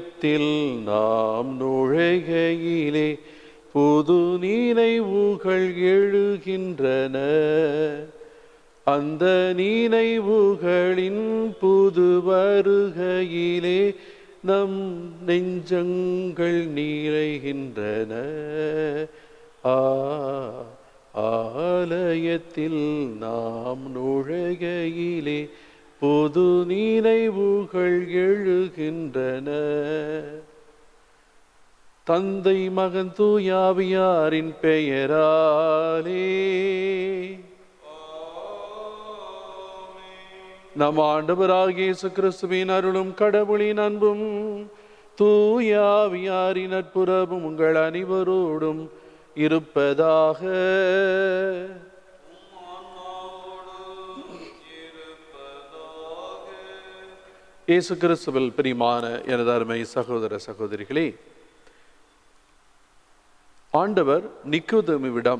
ஆலயத்தில் நாம் நுழைகையிலே புது நினைவுகள் எழுகின்றன அந்த நினைவுகளின் புது வருகையிலே நம் நெஞ்சங்கள் நிறைகின்றன ஆ ஆலயத்தில் நாம் நுழைகையிலே புது நினைவுகள் எழுகின்றன தந்தை மகன் தூயாவியாரின் பெயராலே நம் ஆண்டவராகிய இயேசு கிறிஸ்துவின் அருளும் கடவுளின் அன்பும் தூயாவியாரின் நட்புறவும் உங்கள் அனைவரோடும் இருப்பதாக இயேசு கிறிஸ்துவில் பிரியமான எனது அருமை சகோதர சகோதரிகளே ஆண்டவர் நிக்குதமிவிடம்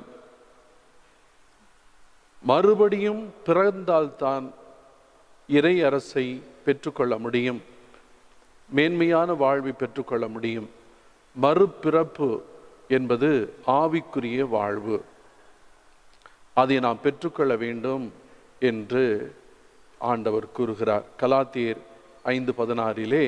மறுபடியும் பிறந்தால்தான் இறை அரசை பெற்றுக்கொள்ள முடியும் மேன்மையான வாழ்வை பெற்றுக்கொள்ள முடியும் மறுபிறப்பு என்பது ஆவிக்குரிய வாழ்வு அதை நாம் பெற்றுக்கொள்ள வேண்டும் என்று ஆண்டவர் கூறுகிறார் கலாத்தியர் ஐந்து பதினாறிலே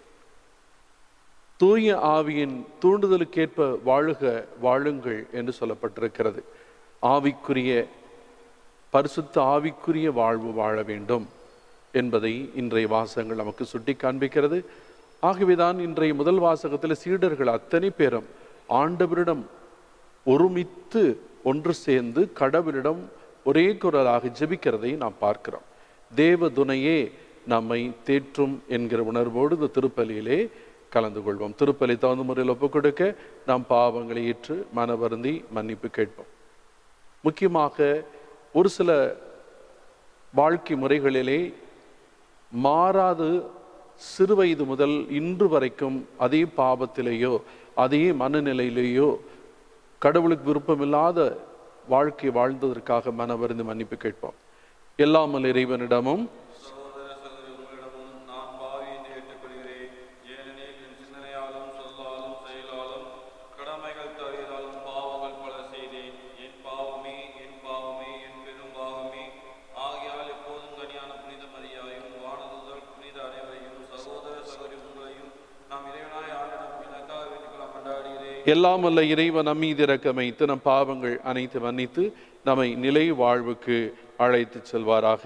தூய ஆவியின் தூண்டுதலுக்கேற்ப வாழுக வாழுங்கள் என்று சொல்லப்பட்டிருக்கிறது ஆவிக்குரிய பரிசுத்த ஆவிக்குரிய வாழ்வு வாழ வேண்டும் என்பதை இன்றைய வாசகங்கள் நமக்கு சுட்டி காண்பிக்கிறது ஆகவேதான் இன்றைய முதல் வாசகத்தில் சீடர்கள் அத்தனை பேரும் ஆண்டவரிடம் ஒருமித்து ஒன்று சேர்ந்து கடவுளிடம் ஒரே குரலாக ஜெபிக்கிறதை நாம் பார்க்கிறோம் தேவ துணையே நம்மை தேற்றும் என்கிற உணர்வோடு இந்த திருப்பலியிலே கலந்து கொள்வோம் திருப்பலி தகுந்த முறையில் ஒப்புக் கொடுக்க நாம் பாவங்களை ஏற்று மனவருந்தி மன்னிப்பு கேட்போம் முக்கியமாக ஒரு சில வாழ்க்கை முறைகளிலே மாறாது சிறுவயது முதல் இன்று வரைக்கும் அதே பாவத்திலேயோ அதே மனநிலையிலேயோ கடவுளுக்கு விருப்பமில்லாத வாழ்க்கை வாழ்ந்ததற்காக மனவருந்து மன்னிப்பு கேட்போம் எல்லாமல் இறைவனிடமும் சகோதர சகோதரி உங்களிடமும் நான் பாவி என்று ஏற்றுக்கொள்கிறேன் ஏனெனில் என் சிந்தனையாலும் சொல்லாலும் செயலாலும் கடமைகள் தவறியதாலும் பாவங்கள் பல செய்தேன் என் பாவமே என் பாவமே என் பெரும் பாவமே ஆகையால் எப்போதும் கனியான புனித மரியாயும் வானதுதல் புனித அனைவரையும் சகோதர சகோதரி உங்களையும் நாம் இறைவனாய் ஆண்டிடம் எனக்காக வேண்டிக்கொள்ள கொண்டாடுகிறேன் எல்லாம் வல்ல இறைவன் நம்மீது இரக்கமைத்து நம் பாவங்கள் அனைத்து மன்னித்து நம்மை நிலை வாழ்வுக்கு அழைத்து செல்வாராக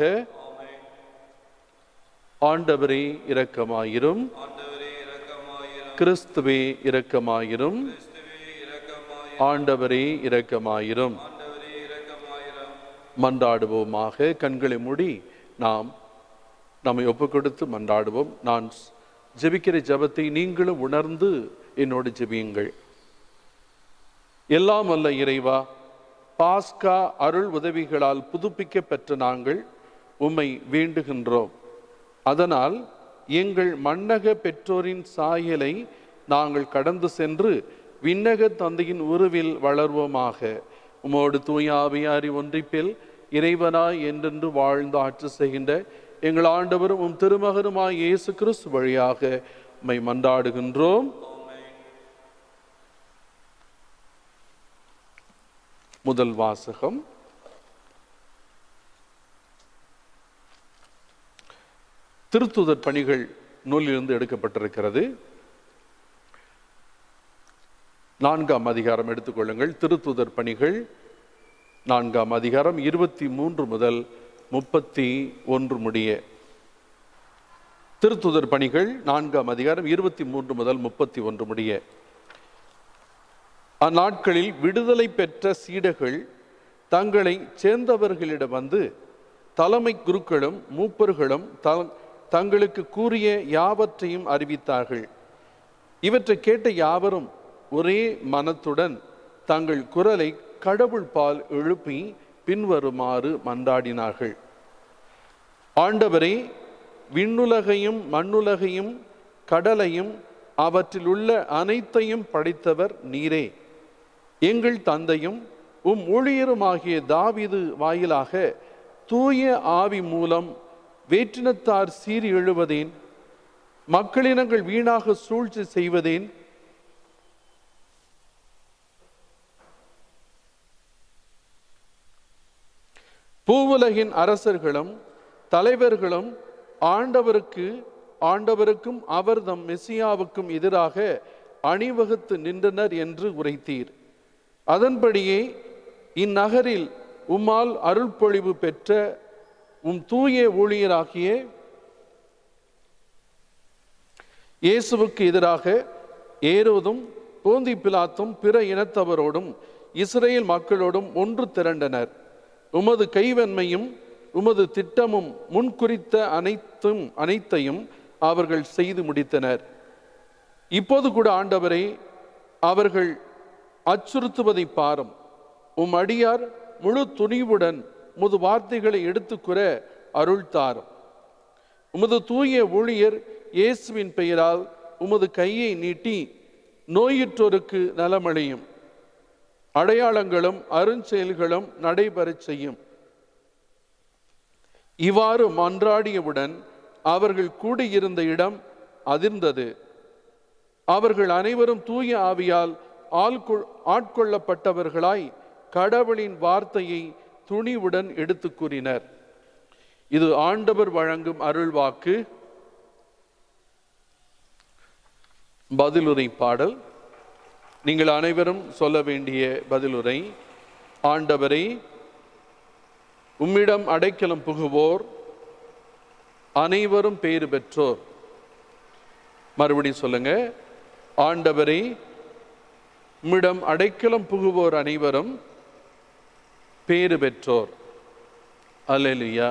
ஆண்டவரே இரக்கமாயிரும் ஆண்டவரே இரக்கமாயிரம் கிறிஸ்துவே இரக்கமாயிரும் கிறிஸ்துவே இரக்கமாயிரம் ஆண்டவரே இரக்கமாயிரும் ஆண்டவரே இரக்கமாயிரம் மன்றாடுவோமாக கண்களை மூடி நாம் நம்மை ஒப்புக் கொடுத்து மன்றாடுவோம் நான் ஜெபிக்கிற ஜெபத்தை நீங்களும் உணர்ந்து என்னோடு ஜெபியுங்கள் எல்லாம் அல்ல இறைவா பாஸ்கா அருள் உதவிகளால் புதுப்பிக்க பெற்ற நாங்கள் உம்மை வேண்டுகின்றோம் அதனால் எங்கள் மன்னக பெற்றோரின் சாயலை நாங்கள் கடந்து சென்று விண்ணக தந்தையின் உருவில் வளர்வோமாக உமோடு தூயாவியாரி ஒன்றிப்பில் இறைவனாய் என்றென்று வாழ்ந்து ஆட்சி செய்கின்ற எங்கள் ஆண்டவரும் உம் திருமகனுமாய் இயேசு கிறிஸ்து வழியாக உம்மை மன்றாடுகின்றோம் முதல் வாசகம் திருத்துதர் பணிகள் நூலிலிருந்து எடுக்கப்பட்டிருக்கிறது நான்காம் அதிகாரம் எடுத்துக்கொள்ளுங்கள் திருத்துதர் பணிகள் நான்காம் அதிகாரம் இருபத்தி மூன்று முதல் முப்பத்தி ஒன்று முடிய திருத்துதர் பணிகள் நான்காம் அதிகாரம் இருபத்தி மூன்று முதல் முப்பத்தி ஒன்று முடிய அந்நாட்களில் விடுதலை பெற்ற சீடர்கள் தங்களை சேர்ந்தவர்களிடம் வந்து தலைமை குருக்களும் மூப்பர்களும் த- தங்களுக்கு கூறிய யாவற்றையும் அறிவித்தார்கள் இவற்றை கேட்ட யாவரும் ஒரே மனத்துடன் தங்கள் குரலை கடவுள் பால் எழுப்பி பின்வருமாறு மன்றாடினார்கள் ஆண்டவரே விண்ணுலகையும் மண்ணுலகையும் கடலையும் அவற்றில் உள்ள அனைத்தையும் படைத்தவர் நீரே எங்கள் தந்தையும் உம் ஊழியருமாகிய தாவீது வாயிலாக தூய ஆவி மூலம் வேற்றினத்தார் சீறி எழுவதேன் மக்களினங்கள் வீணாக சூழ்ச்சி செய்வதேன் பூவுலகின் அரசர்களும் தலைவர்களும் ஆண்டவருக்கு ஆண்டவருக்கும் அவர் தம் மெசியாவுக்கும் எதிராக அணிவகுத்து நின்றனர் என்று உரைத்தீர் அதன்படியே இந்நகரில் உம்மால் அருள்பொழிவு பெற்ற உம் தூய ஊழியராகிய இயேசுவுக்கு எதிராக ஏரோதும் போந்தி பிலாத்தும் பிற இனத்தவரோடும் இஸ்ரேல் மக்களோடும் ஒன்று திரண்டனர் உமது கைவன்மையும் உமது திட்டமும் முன்குறித்த அனைத்தும் அனைத்தையும் அவர்கள் செய்து முடித்தனர் இப்போது கூட ஆண்டவரே அவர்கள் அச்சுறுத்துவதை பாரும் உம் அடியார் முழு துணிவுடன் உமது வார்த்தைகளை எடுத்துக்கூற அருள் தாரும் உமது தூய ஊழியர் இயேசுவின் பெயரால் உமது கையை நீட்டி நோயுற்றோருக்கு நலமடையும் அடையாளங்களும் அருஞ்செயல்களும் நடைபெறச் செய்யும் இவ்வாறு மன்றாடியவுடன் அவர்கள் கூடியிருந்த இடம் அதிர்ந்தது அவர்கள் அனைவரும் தூய ஆவியால் ஆள்கொள் ஆட்கொள்ளப்பட்டவர்களாய் கடவுளின் வார்த்தையை துணிவுடன் எடுத்து கூறினர் இது ஆண்டவர் வழங்கும் அருள்வாக்கு பதிலுரை பாடல் நீங்கள் அனைவரும் சொல்ல வேண்டிய பதிலுரை ஆண்டவரை உம்மிடம் அடைக்கலம் புகுவோர் அனைவரும் பேறு பெற்றோர் மறுபடியும் சொல்லுங்க ஆண்டவரை உம்மிடம் அடைக்கலம் புகுவோர் அனைவரும் பேறு பெற்றோர் அல்லேலூயா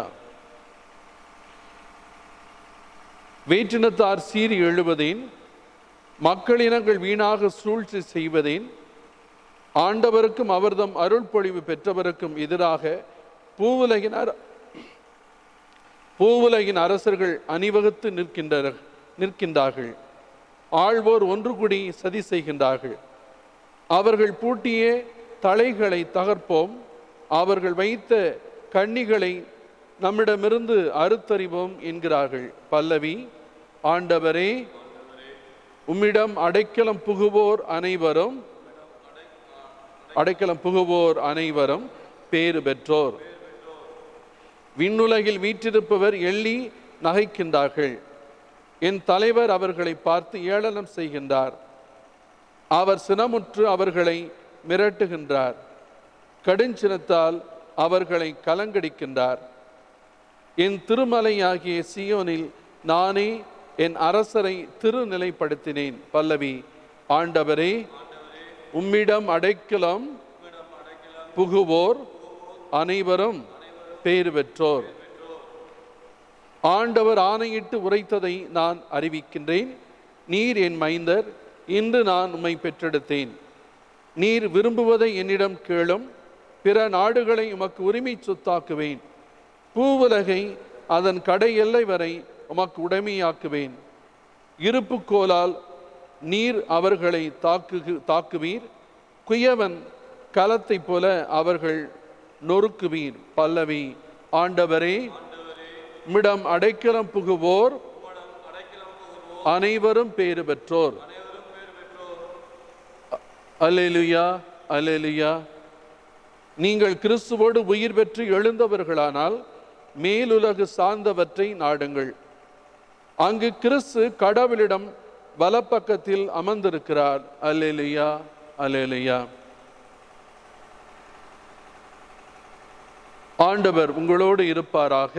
வேற்றினத்தார் சீறி எழுவதேன் மக்களினங்கள் வீணாக சூழ்ச்சி செய்வதேன் ஆண்டவருக்கும் அவர்தம் அருள் பொழிவு பெற்றவருக்கும் எதிராக பூவுலகின் அர- பூவுலகின் அரசர்கள் அணிவகுத்து நிற்கின்ற நிற்கின்றார்கள் ஆழ்வோர் ஒன்று கூடி சதி செய்கின்றார்கள் அவர்கள் பூட்டிய தலைகளை தகர்ப்போம் அவர்கள் வைத்த கண்ணிகளை நம்மிடமிருந்து அறுத்தறிவோம் என்கிறார்கள் பல்லவி ஆண்டவரே உம்மிடம் அடைக்கலம் புகுவோர் அனைவரும் அடைக்கலம் புகுவோர் அனைவரும் பேறு பெற்றோர் விண்ணுலகில் வீற்றிருப்பவர் எள்ளி நகைக்கின்றார்கள் என் தலைவர் அவர்களை பார்த்து ஏளனம் செய்கின்றார் அவர் சினமுற்று அவர்களை மிரட்டுகின்றார் கடுஞ்சினத்தால் அவர்களை கலங்கடிக்கின்றார் என் திருமலையாகிய சியோனில் நானே என் அரசரை திருநிலைப்படுத்தினேன் பல்லவி ஆண்டவரே உம்மிடம் அடைக்கலம் புகுவோர் அனைவரும் பேறு பெற்றோர் ஆண்டவர் ஆணையிட்டு உரைத்ததை நான் அறிவிக்கின்றேன் நீர் என் மைந்தர் இன்று நான் உம்மை பெற்றெடுத்தேன் நீர் விரும்புவதை என்னிடம் கேளும் பிற நாடுகளை உமக்கு உரிமை சொத்தாக்குவேன் பூவுலகை அதன் கடை எல்லை வரை உமக்கு உடைமையாக்குவேன் இருப்புக்கோலால் நீர் அவர்களை தாக்கு தாக்குவீர் குயவன் கலத்தைப் போல அவர்கள் நொறுக்குவீர் பல்லவி ஆண்டவரே மிடம் அடைக்கலம் புகுவோர் அனைவரும் பேறு பெற்றோர் அல்லேலுயா அல்லேலுயா நீங்கள் கிறிஸ்துவோடு உயிர் பெற்று எழுந்தவர்களானால் மேலுலகு சார்ந்தவற்றை நாடுங்கள் அங்கு கிறிஸ்து கடவுளிடம் வலப்பக்கத்தில் அமர்ந்திருக்கிறார் அல்லேலுயா அல்லேலுயா ஆண்டவர் உங்களோடு இருப்பாராக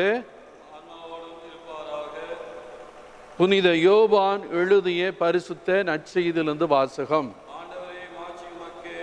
புனித யோவான் எழுதிய பரிசுத்த நற்செய்திலிருந்து வாசகம் ஆண்டவரே மாட்சி உமக்கே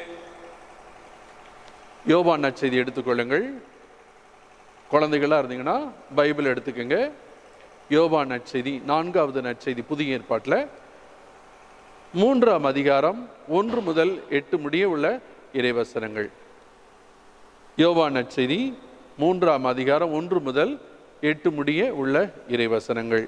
யோவான் நற்செய்தி எடுத்துக்கொள்ளுங்கள் குழந்தைகளா இருந்தீங்கன்னா பைபிள் எடுத்துக்கோங்க யோவான் நற்செய்தி நான்காவது நற்செய்தி புதிய ஏற்பாட்டில் மூன்றாம் அதிகாரம் ஒன்று முதல் எட்டு முடிய உள்ள இறைவசனங்கள் யோவான் நற்செய்தி மூன்றாம் அதிகாரம் ஒன்று முதல் எட்டு முடிய உள்ள இறைவசனங்கள்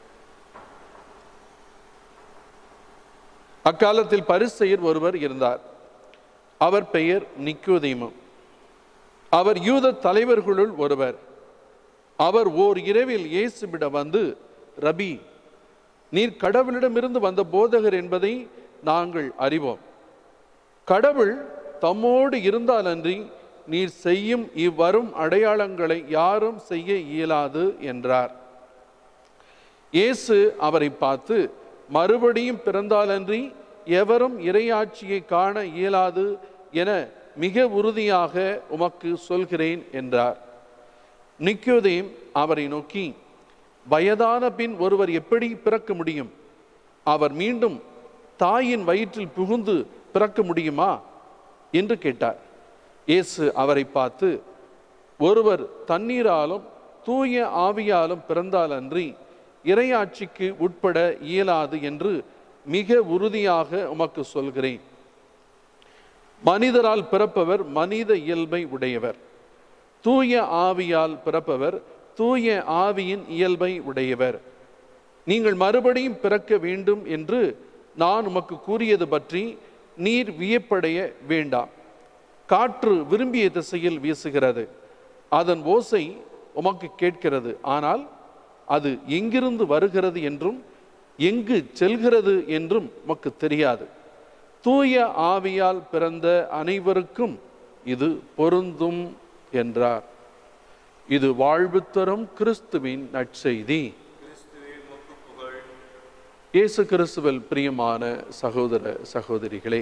அக்காலத்தில் பரிசெயர் ஒருவர் இருந்தார் அவர் பெயர் நிக்கோதேமு அவர் யூத தலைவர்களுள் ஒருவர் அவர் ஓர் இரவில் இயேசுவிடம் வந்து ரபி நீர் கடவுளிடமிருந்து வந்த போதகர் என்பதை நாங்கள் அறிவோம் கடவுள் தம்மோடு இருந்தாலன்றி நீர் செய்யும் இவ்வரும் அடையாளங்களை யாரும் செய்ய இயலாது என்றார் இயேசு அவரை பார்த்து மறுபடியும் பிறந்தாலன்றி எவரும் இறையாட்சியை காண இயலாது என மிக உறுதியாக உமக்கு சொல்கிறேன் என்றார் நிக்கோதேம் அவரை நோக்கி வயதான பின் ஒருவர் எப்படி பிறக்க முடியும் அவர் மீண்டும் தாயின் வயிற்றில் புகுந்து பிறக்க முடியுமா என்று கேட்டார் இயேசு அவரை பார்த்து ஒருவர் தண்ணீராலும் தூய ஆவியாலும் பிறந்தாலன்றி இறையாட்சிக்கு உட்பட இயலாது என்று மிக உறுதியாக உமக்கு சொல்கிறேன் மனிதரால் பிறப்பவர் மனித இயல்பை உடையவர் தூய ஆவியால் பிறப்பவர் தூய ஆவியின் இயல்பை உடையவர் நீங்கள் மறுபடியும் பிறக்க வேண்டும் என்று நான் உமக்கு கூறியது பற்றி நீர் வியப்படைய வேண்டாம் காற்று விரும்பிய திசையில் வீசுகிறது அதன் ஓசை உமக்கு கேட்கிறது ஆனால் அது எங்கிருந்து வருகிறது என்றும் எங்கு செல்கிறது என்றும் உமக்கு தெரியாது தூய ஆவியால் பிறந்த அனைவருக்கும் இது பொருந்தும் என்றார் இது வாழ்வு தரும் கிறிஸ்துவின் நற்செய்தி கிறிஸ்துவே உமக்கு புகழ் இயேசு கிறிஸ்துவில் பிரியமான சகோதர சகோதரிகளே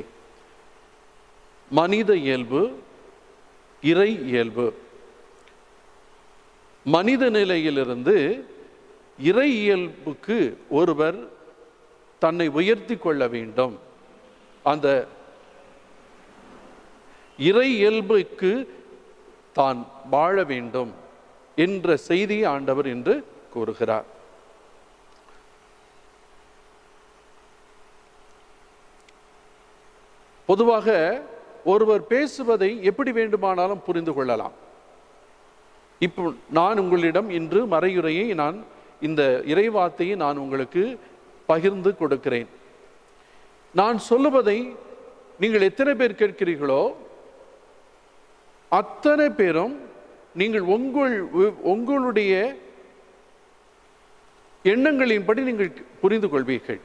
மனித இயல்பு இறை இயல்பு மனித நிலையிலிருந்து இறை இயல்புக்கு ஒருவர் தன்னை உயர்த்தி கொள்ள வேண்டும் அந்த இறை இயல்புக்கு தான் வாழ வேண்டும் என்ற செய்தியை ஆண்டவர் என்று கூறுகிறார் பொதுவாக ஒருவர் பேசுவதை எப்படி வேண்டுமானாலும் புரிந்து கொள்ளலாம் இப்போ நான் உங்களிடம் இன்று மறையுரையை நான் இந்த இறைவார்த்தையை நான் உங்களுக்கு பகிர்ந்து கொடுக்கிறேன் நான் சொல்லுவதை நீங்கள் எத்தனை பேர் கேட்கிறீர்களோ அத்தனை பேரும் நீங்கள் உங்கள் உங்களுடைய எண்ணங்களின்படி நீங்கள் புரிந்து கொள்வீர்கள்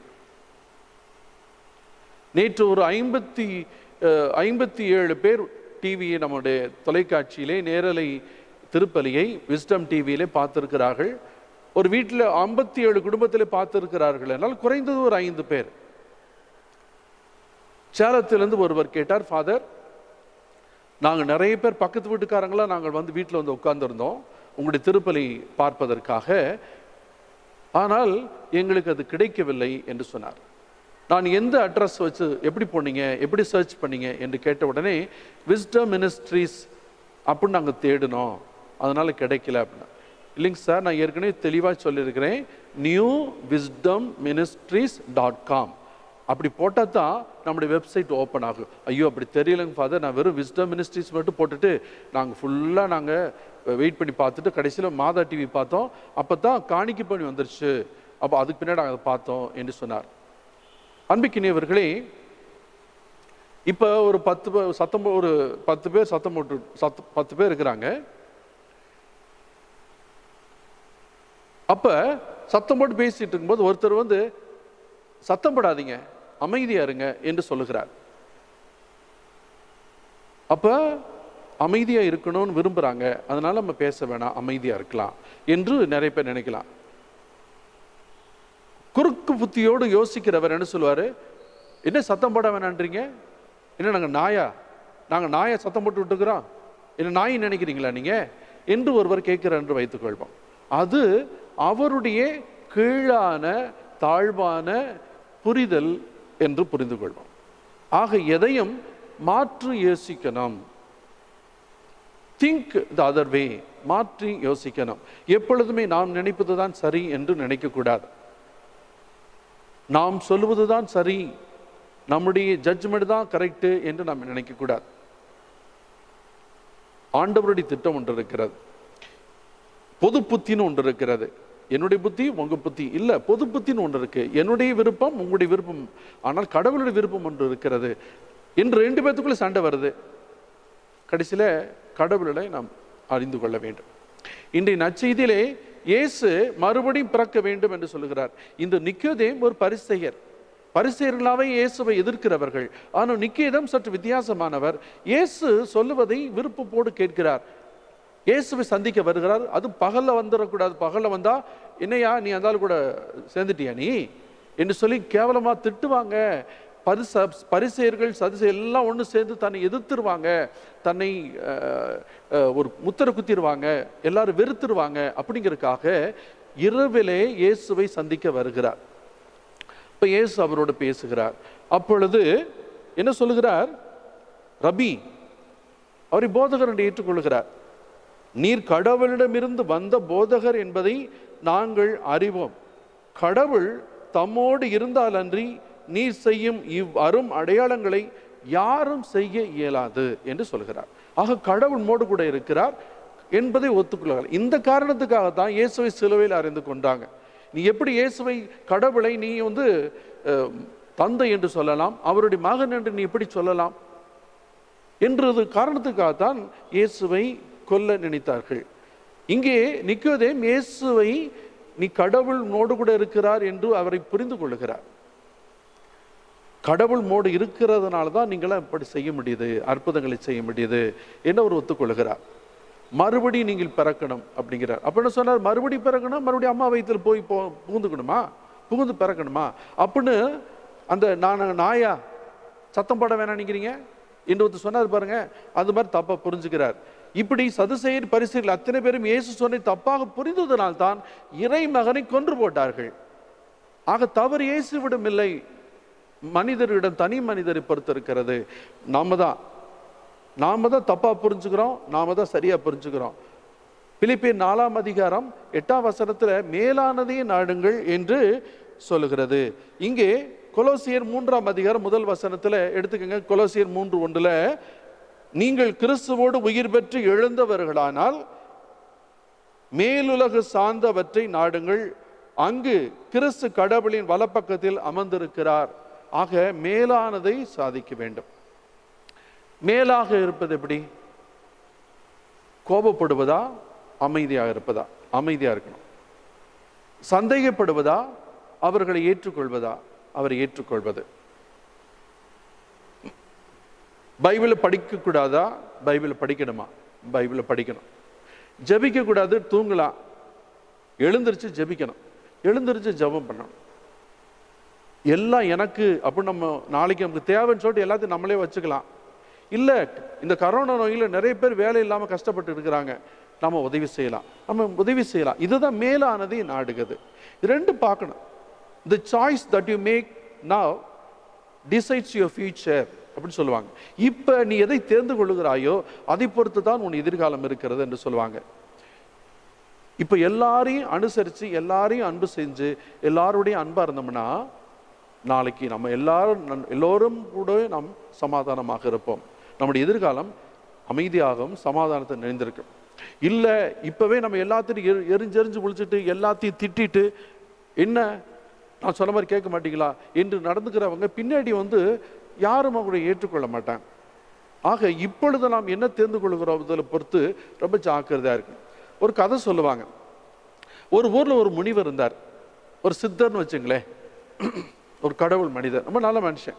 நேற்று ஒரு ஐம்பத்தி அஹ், ஐம்பத்தி ஏழு பேர் டிவியை நம்முடைய தொலைக்காட்சியிலே நேரலை திருப்பலியை விஸ்டம் டிவியிலே பார்த்திருக்கிறார்கள் ஒரு வீட்டில் ஐம்பத்தி ஏழு குடும்பத்திலே பார்த்திருக்கிறார்கள் என்றால் குறைந்தது ஒரு ஐந்து பேர் சேலத்திலிருந்து ஒருவர் கேட்டார் ஃபாதர் நாங்கள் நிறைய பேர் பக்கத்து வீட்டுக்காரங்களாம் நாங்கள் வந்து வீட்டில் வந்து உட்கார்ந்திருந்தோம் உங்களுடைய திருப்பலி பார்ப்பதற்காக ஆனால் எங்களுக்கு அது கிடைக்கவில்லை என்று சொன்னார் நான் எந்த அட்ரஸ் வச்சு எப்படி போனீங்க எப்படி சர்ச் பண்ணீங்க என்று கேட்ட உடனே விஸ்டம் மினிஸ்ட்ரீஸ் அப்படின்னு நாங்கள் தேடினோம் அதனால கிடைக்கல அப்படின்னா இல்லைங்க சார் நான் ஏற்கனவே தெளிவாக சொல்லியிருக்கிறேன் New Wisdom Ministries dot com அப்படி போட்டால் தான் நம்முடைய வெப்சைட் ஓப்பன் ஆகும் ஐயோ அப்படி தெரியலங்க ஃபாதர் நான் வெறும் விஸ்டம் மினிஸ்ட்ரிஸ் மட்டும் போட்டுட்டு நாங்கள் ஃபுல்லாக நாங்கள் வெயிட் பண்ணி பார்த்துட்டு கடைசியில் மாதா டிவி பார்த்தோம் அப்போ தான் காணிக்கை பண்ணி வந்துருச்சு அப்போ அதுக்கு பின்னாடி நாங்கள் அதை பார்த்தோம் என்று சொன்னார் அன்பிக்கினியவர்களே இப்போ ஒரு பத்து பே- சத்தம் போ- ஒரு பத்து பேர் சத்தம் போட்டு சத்த பத்து பேர் இருக்கிறாங்க அப்ப சத்தம் போட்டு பேசிட்டு இருக்கும்போது ஒருத்தர் வந்து சத்தம் போடாதீங்க அமைதியா இருங்க என்று சொல்லுகிறார் அப்ப அமைதியா இருக்கணும்னு விரும்புறாங்க அதனால நம்ம பேச வேணாம் அமைதியா இருக்கலாம் என்று நிறைய பேர் நினைக்கலாம் குறுக்கு புத்தியோடு யோசிக்கிறவர் என்ன சொல்லுவாரு என்ன சத்தம் போட வேணான்றீங்க என்ன நாங்க நாயா நாங்க நாயை சத்தம் போட்டு விட்டுக்கிறோம் என்ன நாய் நினைக்கிறீங்களா நீங்க என்று ஒருவர் கேட்கிறார் என்று வைத்துக்கொள்வோம் அது அவருடைய கீழான தாழ்வான புரிதல் என்று புரிந்து கொள்வோம் ஆக எதையும் மாற்று யோசிக்கணும் திங்க் த அதர் வே மாற்றி யோசிக்கணும் எப்பொழுதுமே நாம் நினைப்பதுதான் சரி என்று நினைக்கக்கூடாது நாம் சொல்லுவதுதான் சரி நம்முடைய ஜட்ஜ்மெண்ட் தான் கரெக்டு என்று நாம் நினைக்கக்கூடாது ஆண்டவருடைய திட்டம் ஒன்று இருக்கிறது பொது புத்தின்னு ஒன்று இருக்கிறது என்னுடைய புத்தி உங்க புத்தி இல்ல பொது புத்தின்னு ஒன்று இருக்கு என்னுடைய விருப்பம் உங்களுடைய விருப்பம் ஆனால் கடவுளுடைய விருப்பம் ஒன்று இருக்கிறது என்று ரெண்டு பேத்துக்குள்ள சண்டை வருது கடைசியில கடவுளை நாம் அறிந்து கொள்ள வேண்டும் இன்றைய நற்செய்தியிலே இயேசு மறுபடியும் பிறக்க வேண்டும் என்று சொல்லுகிறார் இந்த நிக்கோதேம் ஒரு பரிசெயர் பரிசெயர்களாவே இயேசுவை எதிர்க்கிறவர்கள் ஆனால் நிக்கேதம் சற்று வித்தியாசமானவர் இயேசு சொல்லுவதை விருப்பப்போடு கேட்கிறார் இயேசுவை சந்திக்க வருகிறார் அது பகல்ல வந்துடக்கூடாது பகல்ல வந்தா என்னையா நீ அந்தாலும் கூட சேர்ந்துட்டியா நீ என்று சொல்லி கேவலமா திட்டுவாங்க பரிச பரிசெயர்கள் சதிசை எல்லாம் ஒன்று சேர்ந்து தன்னை எதிர்த்துருவாங்க தன்னை அஹ், அஹ், ஒரு முத்திர குத்திடுவாங்க எல்லாரும் வெறுத்துருவாங்க அப்படிங்கிறதுக்காக இரவிலே இயேசுவை சந்திக்க வருகிறார் இப்ப இயேசு அவரோடு பேசுகிறார் அப்பொழுது என்ன சொல்லுகிறார் ரபி அவரை போதகர் என்று ஏற்றுக்கொள்கிறார் நீர் கடவுளிடமிருந்து வந்த போதகர் என்பதை நாங்கள் அறிவோம் கடவுள் தம்மோடு இருந்தாலன்றி நீர் செய்யும் இவ் அரும் அடையாளங்களை யாரும் செய்ய இயலாது என்று சொல்கிறார் ஆக கடவுள் மோடு கூட இருக்கிறார் என்பதை ஒத்துக்கொள்கிறார் இந்த காரணத்துக்காக தான் இயேசுவை சிலுவையில் அறிந்து கொண்டாங்க நீ எப்படி இயேசுவை கடவுளை நீ வந்து அஹ், தந்தை என்று சொல்லலாம் அவருடைய மகன் என்று நீ எப்படி சொல்லலாம் என்றது காரணத்துக்காகத்தான் இயேசுவை கொல்ல நினைத்தார்கள் இங்கே நிக்கோதேம் இயேசுவை நீ கடவுள் மோடு கூட இருக்கிறார் என்று அவரை புரிந்து கொள்ளுகிறார் கடவுள் மோடு இருக்கிறதுனால தான் நீங்களாம் இப்படி செய்ய முடியுது அற்புதங்களை செய்ய முடியுது என்று அவர் ஒத்துக்கொள்கிறார் மறுபடியும் நீங்கள் பிறக்கணும் அப்படிங்கிறார் அப்ப என்ன சொன்னார் மறுபடியும் பிறக்கணும் மறுபடியும் அம்மா வயித்துல போய் போ புகுந்துக்கணுமா புகுந்து பிறக்கணுமா அப்படின்னு அந்த நான் நாயா சத்தம் போட வேணாம் நினைக்கிறீங்க என்று ஒருத்தர் சொன்னார் பாருங்க அது மாதிரி தப்பா புரிஞ்சுக்கிறார் இப்படி சதுசெயர் பரிசுகள் அத்தனை பேரும் இயேசு சொன்னை தப்பாக புரிந்ததனால் தான் இறை மகனை கொன்று போட்டார்கள் ஆக தவறு இயேசுவிடம் இல்லை மனிதரிடம் தனி மனிதரை பொறுத்து இருக்கிறது நாம தான் நாம தான் தப்பா புரிஞ்சுக்கிறோம் நாம தான் சரியா புரிஞ்சுக்கிறோம் பிலிப்பியர் நாலாம் அதிகாரம் எட்டாம் வசனத்துல மேலானதையே நாடுங்கள் என்று சொல்லுகிறது இங்கே கொலோசியர் மூன்றாம் அதிகாரம் முதல் வசனத்துல எடுத்துக்கங்க கொலோசியர் மூன்று ஒன்றுல நீங்கள் கிறிஸ்துவோடு உயிர் பெற்று எழுந்தவர்களானால் மேலுலகு சார்ந்தவற்றை நாடுங்கள் அங்கு கிறிஸ்து கடவுளின் வலப்பக்கத்தில் அமர்ந்திருக்கிறார் ஆக மேலானதை சாதிக்க வேண்டும் மேலாக இருப்பது எப்படி கோபப்படுவதா அமைதியாக இருப்பதா அமைதியா இருக்கணும் சந்தேகப்படுவதா அவர்களை ஏற்றுக்கொள்வதா அவரை ஏற்றுக்கொள்வது பைபிளை படிக்க கூடாதா பைபிளை படிக்கணுமா பைபிளை படிக்கணும் ஜெபிக்க கூடாது தூங்கலாம் எழுந்திருச்சு ஜெபிக்கணும் எழுந்திருச்சு ஜெபம் பண்ணணும் எல்லாம் எனக்கு அப்படின்னு நம்ம நாளைக்கு நமக்கு தேவைன்னு சொல்லிட்டு எல்லாத்தையும் நம்மளே வச்சுக்கலாம் இல்லை இந்த கரோனா நோயில் நிறைய பேர் வேலை இல்லாமல் கஷ்டப்பட்டு இருக்கிறாங்க நம்ம உதவி செய்யலாம் நம்ம உதவி செய்யலாம் இதுதான் மேலானதை நாடுகிறது இது ரெண்டு பார்க்கணும் the choice that you make now decides your future அப்படின்னு சொல்லுவாங்க இப்போ நீ எதை தேர்ந்து கொள்ளுகிறாயோ அதை பொறுத்து தான் உன் எதிர்காலம் இருக்கிறது என்று சொல்லுவாங்க இப்போ எல்லாரையும் அனுசரித்து எல்லாரையும் அன்பு செஞ்சு எல்லாரோடையும் அன்பாக இருந்தோம்னா நாளைக்கு நம்ம எல்லாரும் நன்- எல்லோரும் கூட நாம் சமாதானமாக இருப்போம் நம்முடைய எதிர்காலம் அமைதியாகவும் சமாதானத்தை நிறைந்திருக்கும் இல்லை இப்போவே நம்ம எல்லாத்தையும் எரி எரிஞ்செறிஞ்சு குளிச்சுட்டு எல்லாத்தையும் திட்டிட்டு என்ன நான் சொன்ன மாதிரி கேட்க மாட்டீங்களா என்று நடந்துக்கிறவங்க பின்னாடி வந்து யாரும் அவங்களை ஏற்றுக்கொள்ள மாட்டாங்க ஆக இப்பொழுது நாம் என்ன தேர்ந்து கொள்கிறோம் இதில் பொறுத்து ரொம்ப ஜாக்கிரதையா இருக்கு ஒரு கதை சொல்லுவாங்க ஒரு ஊர்ல ஒரு முனிவர் இருந்தார் ஒரு சித்தர்னு வச்சுங்களேன் ஒரு கடவுள் மனிதர் ரொம்ப நல்ல மனுஷன்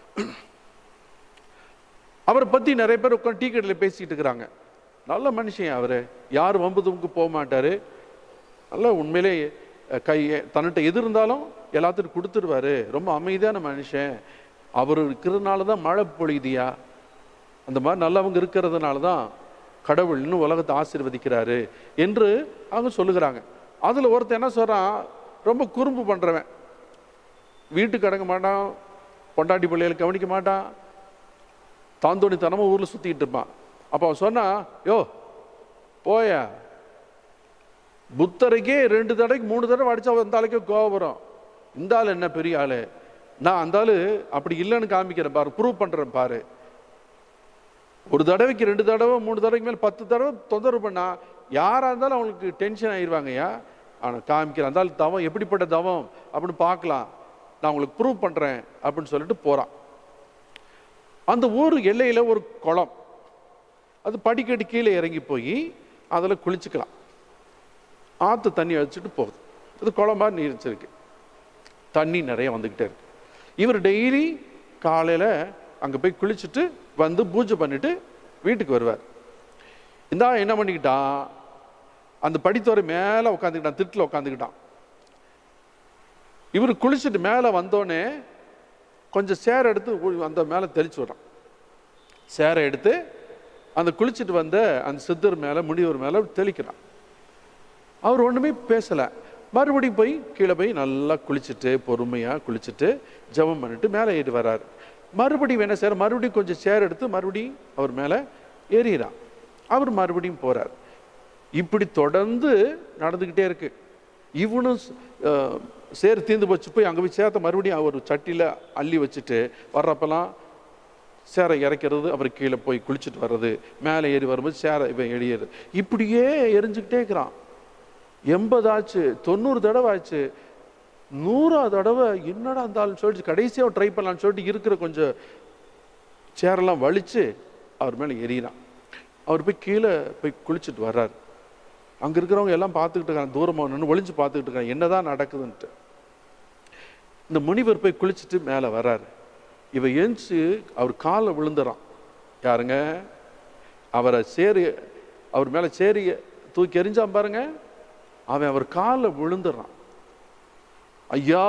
அவரை பத்தி நிறைய பேர் உட்காந்து டீ கடையில் பேசிட்டு இருக்கிறாங்க நல்ல மனுஷன் அவரு யார் வம்பு தும்புக்கு போக மாட்டாரு நல்ல உண்மையிலே அஹ், கை தன்னிட்ட எது இருந்தாலும் எல்லாத்துக்கும் கொடுத்துருவாரு ரொம்ப அமைதியான மனுஷன் அவர் இருக்கிறதுனால தான் மழை பொழியுதியா அந்த மாதிரி நல்லவங்க இருக்கிறதுனால தான் கடவுள் இன்னும் உலகத்தை ஆசீர்வதிக்கிறாரு என்று அவங்க சொல்லுகிறாங்க அதுல ஒருத்தன் என்ன சொல்றான் ரொம்ப குறும்பு பண்றவன் வீட்டுக்கு அடங்க மாட்டான் பொண்டாட்டி பிள்ளைகளை கவனிக்க மாட்டான் தாந்தோணி தனமும் ஊர்ல சுத்திட்டு இருப்பான் அப்ப அவன் சொன்னா யோ போயா புத்தரைக்கே ரெண்டு தடவைக்கு மூணு தடவை அடிச்சா அந்த ஆளுக்கே கோவம் வரும் இந்த ஆள் என்ன பெரிய ஆளு நான் அந்த ஆளு அப்படி இல்லைன்னு காமிக்கிறேன் பாரு ப்ரூவ் பண்றேன் பாரு ஒரு தடவைக்கு ரெண்டு தடவை மூணு தடவைக்கு மேல பத்து தடவை தொந்தரவு பண்ணா யாரா இருந்தாலும் அவங்களுக்கு டென்ஷன் ஆயிடுவாங்கய்யா ஆனா காமிக்கிறேன் அந்த ஆள் தவம் எப்படிப்பட்ட தவம் அப்படின்னு பார்க்கலாம் நான் உங்களுக்கு ப்ரூவ் பண்றேன் அப்படின்னு சொல்லிட்டு போறான் அந்த ஊர் எல்லையில ஒரு குளம் அது படிக்கட்டு கீழே இறங்கி போய் அதில் குளிச்சுக்கலாம் ஆற்று தண்ணி அடிச்சுட்டு போகுது இது குளமா நீர் வச்சிருக்கு தண்ணி நிறைய வந்துக்கிட்டே இருக்கு இவர் டெய்லி காலையில் அங்கே போய் குளிச்சுட்டு வந்து பூஜை பண்ணிட்டு வீட்டுக்கு வருவார் இந்த ஆள் என்ன பண்ணிக்கிட்டான் அந்த படித்துறை மேலே உட்காந்துக்கிட்டான் திட்டில் உட்காந்துக்கிட்டான் இவர் குளிச்சுட்டு மேலே வந்தோடனே கொஞ்சம் சேரை எடுத்து உ- அந்த மேலே தெளிச்சு விடுறான் சேரை எடுத்து அந்த குளிச்சுட்டு வந்த அந்த சித்தர் மேலே முனிவர் மேலே தெளிக்கிறான் அவர் ஒன்றுமே பேசலை மறுபடியும் போய் கீழே போய் நல்லா குளிச்சுட்டு பொறுமையாக குளிச்சுட்டு ஜெபம் பண்ணிட்டு மேலே ஏறி வர்றாரு மறுபடியும் என்ன செய்யற மறுபடியும் கொஞ்சம் சேர் எடுத்து மறுபடியும் அவர் மேலே ஏறிறான் அவர் மறுபடியும் போறார் இப்படி தொடர்ந்து நடந்துக்கிட்டே இருக்கு இவனும் அஹ், சேர் தீர்ந்து போச்சு போய் அங்கே போய் சேர்த்த மறுபடியும் அவர் சட்டியில் அள்ளி வச்சுட்டு வர்றப்பெல்லாம் சேரை இறக்கிறது அவர் கீழே போய் குளிச்சுட்டு வர்றது மேலே ஏறி வரும்போது சேரை இவன் எழியறது இப்படியே எரிஞ்சுக்கிட்டே இருக்கிறான் எண்பது ஆச்சு தொண்ணூறு தடவை ஆச்சு நூறா தடவை என்னடா இருந்தாலும் சொல்லிட்டு கடைசியாக ட்ரை பண்ணலாம்னு சொல்லிட்டு இருக்கிற கொஞ்சம் சேரெல்லாம் வலிச்சு அவர் மேலே எறிகிறான் அவர் போய் கீழே போய் குளிச்சுட்டு வர்றாரு அங்கே இருக்கிறவங்க எல்லாம் பார்த்துக்கிட்டு இருக்காங்க தூரமாக நின்று ஒளிஞ்சு பார்த்துக்கிட்டு இருக்காங்க என்னதான் நடக்குதுன்ட்டு இந்த முனிவர் போய் குளிச்சுட்டு மேலே வர்றாரு இவ ஏஞ்சி அவர் காலை விழுந்துறான் யாருங்க அவரை சேரி அவர் மேலே சேரி தூக்கி எறிஞ்சான் பாருங்க அவன் அவர் காலை விழுந்துறான் ஐயா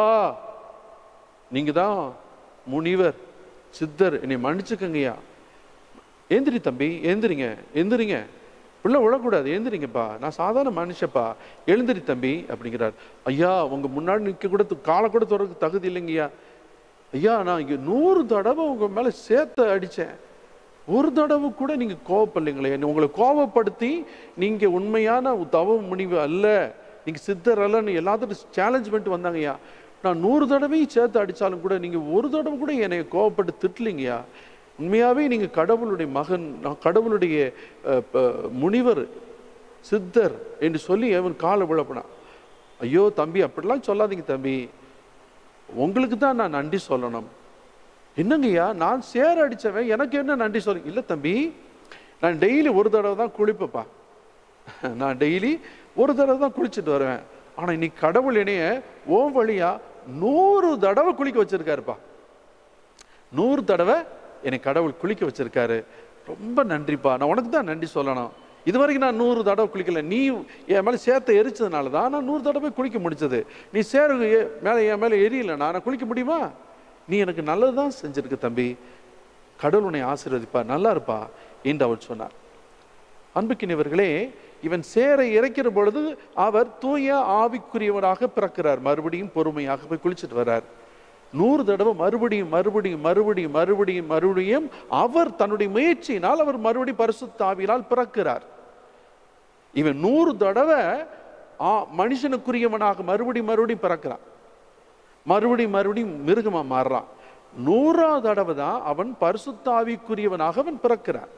நீங்க தான் முனிவர் சித்தர் என்னை மன்னிச்சுக்கங்கய்யா ஏந்திரி தம்பி ஏந்திரிங்க எந்திரிங்க பிள்ளை விழக்கூடாது ஏந்திரிங்கப்பா நான் சாதாரண மனுஷப்பா எழுந்திரி தம்பி அப்படிங்கிறார் ஐயா உங்க முன்னாடி நிற்க கூட து- காலை கூட தொடர்க்கு தகுதி இல்லைங்கய்யா ஐயா நான் இங்க நூறு தடவை உங்க மேல சேர்த்து அடிச்சேன் ஒரு தடவை கூட நீங்க கோவப்படலைங்களே என்னை உங்களை கோவப்படுத்தி நீங்க உண்மையான தவ முனிவு அல்ல நீங்க சித்தர் அல்லன்னு எல்லாத்துக்கும் சேலஞ்ச் பண்ணிட்டு வந்தாங்கய்யா நான் நூறு தடவையும் சேர்த்து அடிச்சாலும் கூட நீங்க ஒரு தடவை கூட என்னை கோவப்பட்டு திட்டலிங்கய்யா உண்மையாவே நீங்க கடவுளுடைய மகன் நான் கடவுளுடைய அஹ், ப- முனிவர் சித்தர் என்று சொல்லி அவன் காலை விழப்பனான் ஐயோ தம்பி அப்படிலாம் சொல்லாதீங்க தம்பி உங்களுக்கு தான் நான் நன்றி சொல்லணும் என்னங்கய்யா நான் சேர அடிச்சவன் எனக்கு என்ன நன்றி சொல்ல இல்லை தம்பி நான் டெய்லி ஒரு தடவை தான் குளிப்பேப்பா நான் டெய்லி ஒரு தடவை தான் குளிச்சுட்டு வருவேன் ஆனா இன்னைக்கு கடவுள் என்னைய ஓம் வழியா நூறு தடவை குளிக்க வச்சிருக்காருப்பா நூறு தடவை என்னை கடவுள் குளிக்க வச்சிருக்காரு ரொம்ப நன்றிப்பா நான் உனக்கு தான் நன்றி சொல்லணும் இது வரைக்கும் நான் நூறு தடவை குளிக்கல நீ என் மேலே சேர்த்த எரிச்சதுனால தான் நான் நூறு தடவை குளிக்க முடிச்சது நீ சேர ஏ- மேலே என் மேலே எரியல நான் குளிக்க முடியுமா நீ எனக்கு நல்லது தான் செஞ்சிருக்க தம்பி கடவுள் உன்னை ஆசீர்வதிப்பா நல்லா இருப்பா என்று அவர் சொன்னார் அன்புக்கினியவர்களே இவன் சேரை இறைக்கிற பொழுது அவர் தூய ஆவிக்குரியவராக பிறக்கிறார் மறுபடியும் பொறுமையாக போய் குளிச்சுட்டு வர்றார் நூறு தடவை மறுபடியும் மறுபடியும் மறுபடியும் மறுபடியும் மறுபடியும் அவர் தன்னுடைய முயற்சியினால் அவர் மறுபடியும் பரிசுத்த ஆவியினால் பிறக்கிறார் இவன் நூறு தடவை ஆ மனுஷனுக்குரியவனாக மறுபடியும் மறுபடியும் பிறக்கிறான் மறுபடியும் மறுபடியும் மிருகமா மாறுறான் நூறாவது தடவை தான் அவன் பரிசுத்த ஆவிக்குரியவனாக அவன் பிறக்கிறான்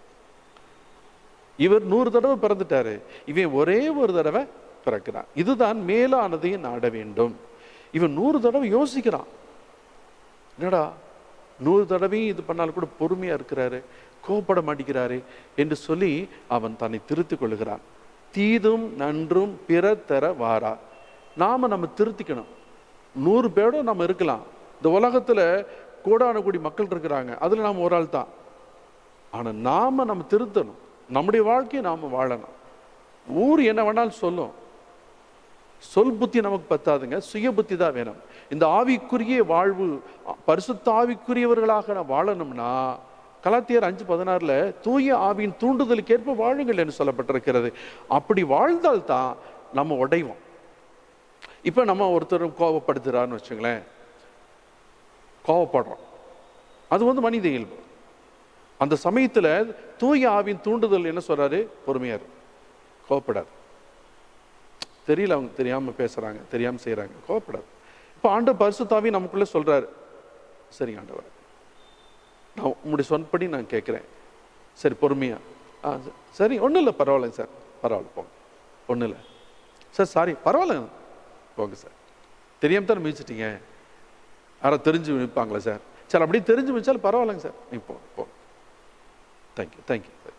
இவர் நூறு தடவை பிறந்துட்டாரு இவன் ஒரே ஒரு தடவை பிறக்கிறான் இதுதான் மேலானதையும் நாட வேண்டும் இவன் நூறு தடவை யோசிக்கிறான் என்னடா நூறு தடவையும் இது பண்ணாலும் கூட பொறுமையா இருக்கிறாரு கோபப்பட மாட்டேங்கிறாரு என்று சொல்லி அவன் தன்னை திருத்திக் கொள்கிறான் தீதும் நன்றும் பிற தர வாரா நாம நம்ம திருத்திக்கணும் நூறு பேரும் நம்ம இருக்கலாம் இந்த உலகத்துல கோடான கோடி மக்கள் இருக்கிறாங்க அதுல நாம ஒரு ஆள் தான் ஆனா நாம நம்ம திருத்தணும் நம்முடைய வாழ்க்கையை நாம வாழணும் ஊர் என்ன வேணாலும் சொல்லும் சொல் புத்தி நமக்கு பத்தாதுங்க சுய புத்தி தான் வேணும் இந்த ஆவிக்குரிய வாழ்வு அ, பரிசுத்த ஆவிக்குரியவர்களாக நான் வாழணும்னா கலாத்தியர் அஞ்சு பதினாறுல தூய ஆவியின் தூண்டுதலுக்கு ஏற்ப வாழுங்கள் என்று சொல்லப்பட்டிருக்கிறது அப்படி வாழ்ந்தால் தான் நம்ம உடைவோம் இப்ப நம்ம ஒருத்தர் கோபப்படுத்துறான்னு வச்சுங்களேன் கோவப்படுறோம் அது வந்து மனித இயல்பு அந்த சமயத்துல தூய ஆவியின் தூண்டுதல் என்ன சொல்றாரு பொறுமையா இரு கோவப்படாது தெரியல அவங்க தெரியாம பேசுறாங்க தெரியாம செய்றாங்க கோவப்படாது இப்போ ஆண்ட பரிசுத்தாவி நமக்குள்ள சொல்றாரு சரி ஆண்டவர் நான் உங்களுடைய சொன்படி நான் கேட்குறேன் சரி பொறுமையா ஆ ச- சரி ஒன்றும் இல்லை பரவாயில்லைங்க சார் பரவாயில்ல போங்க ஒன்றும் இல்லை சார் சாரி பரவாயில்லைங்க போங்க சார் தெரியாம தானே மிதிச்சிட்டீங்க யாராவது தெரிஞ்சு மிதிப்பாங்களா சார் சார் அப்படியே தெரிஞ்சு மிதிச்சாலும் பரவாயில்லைங்க சார் நீ போ போ தேங்க்யூ தேங்க்யூ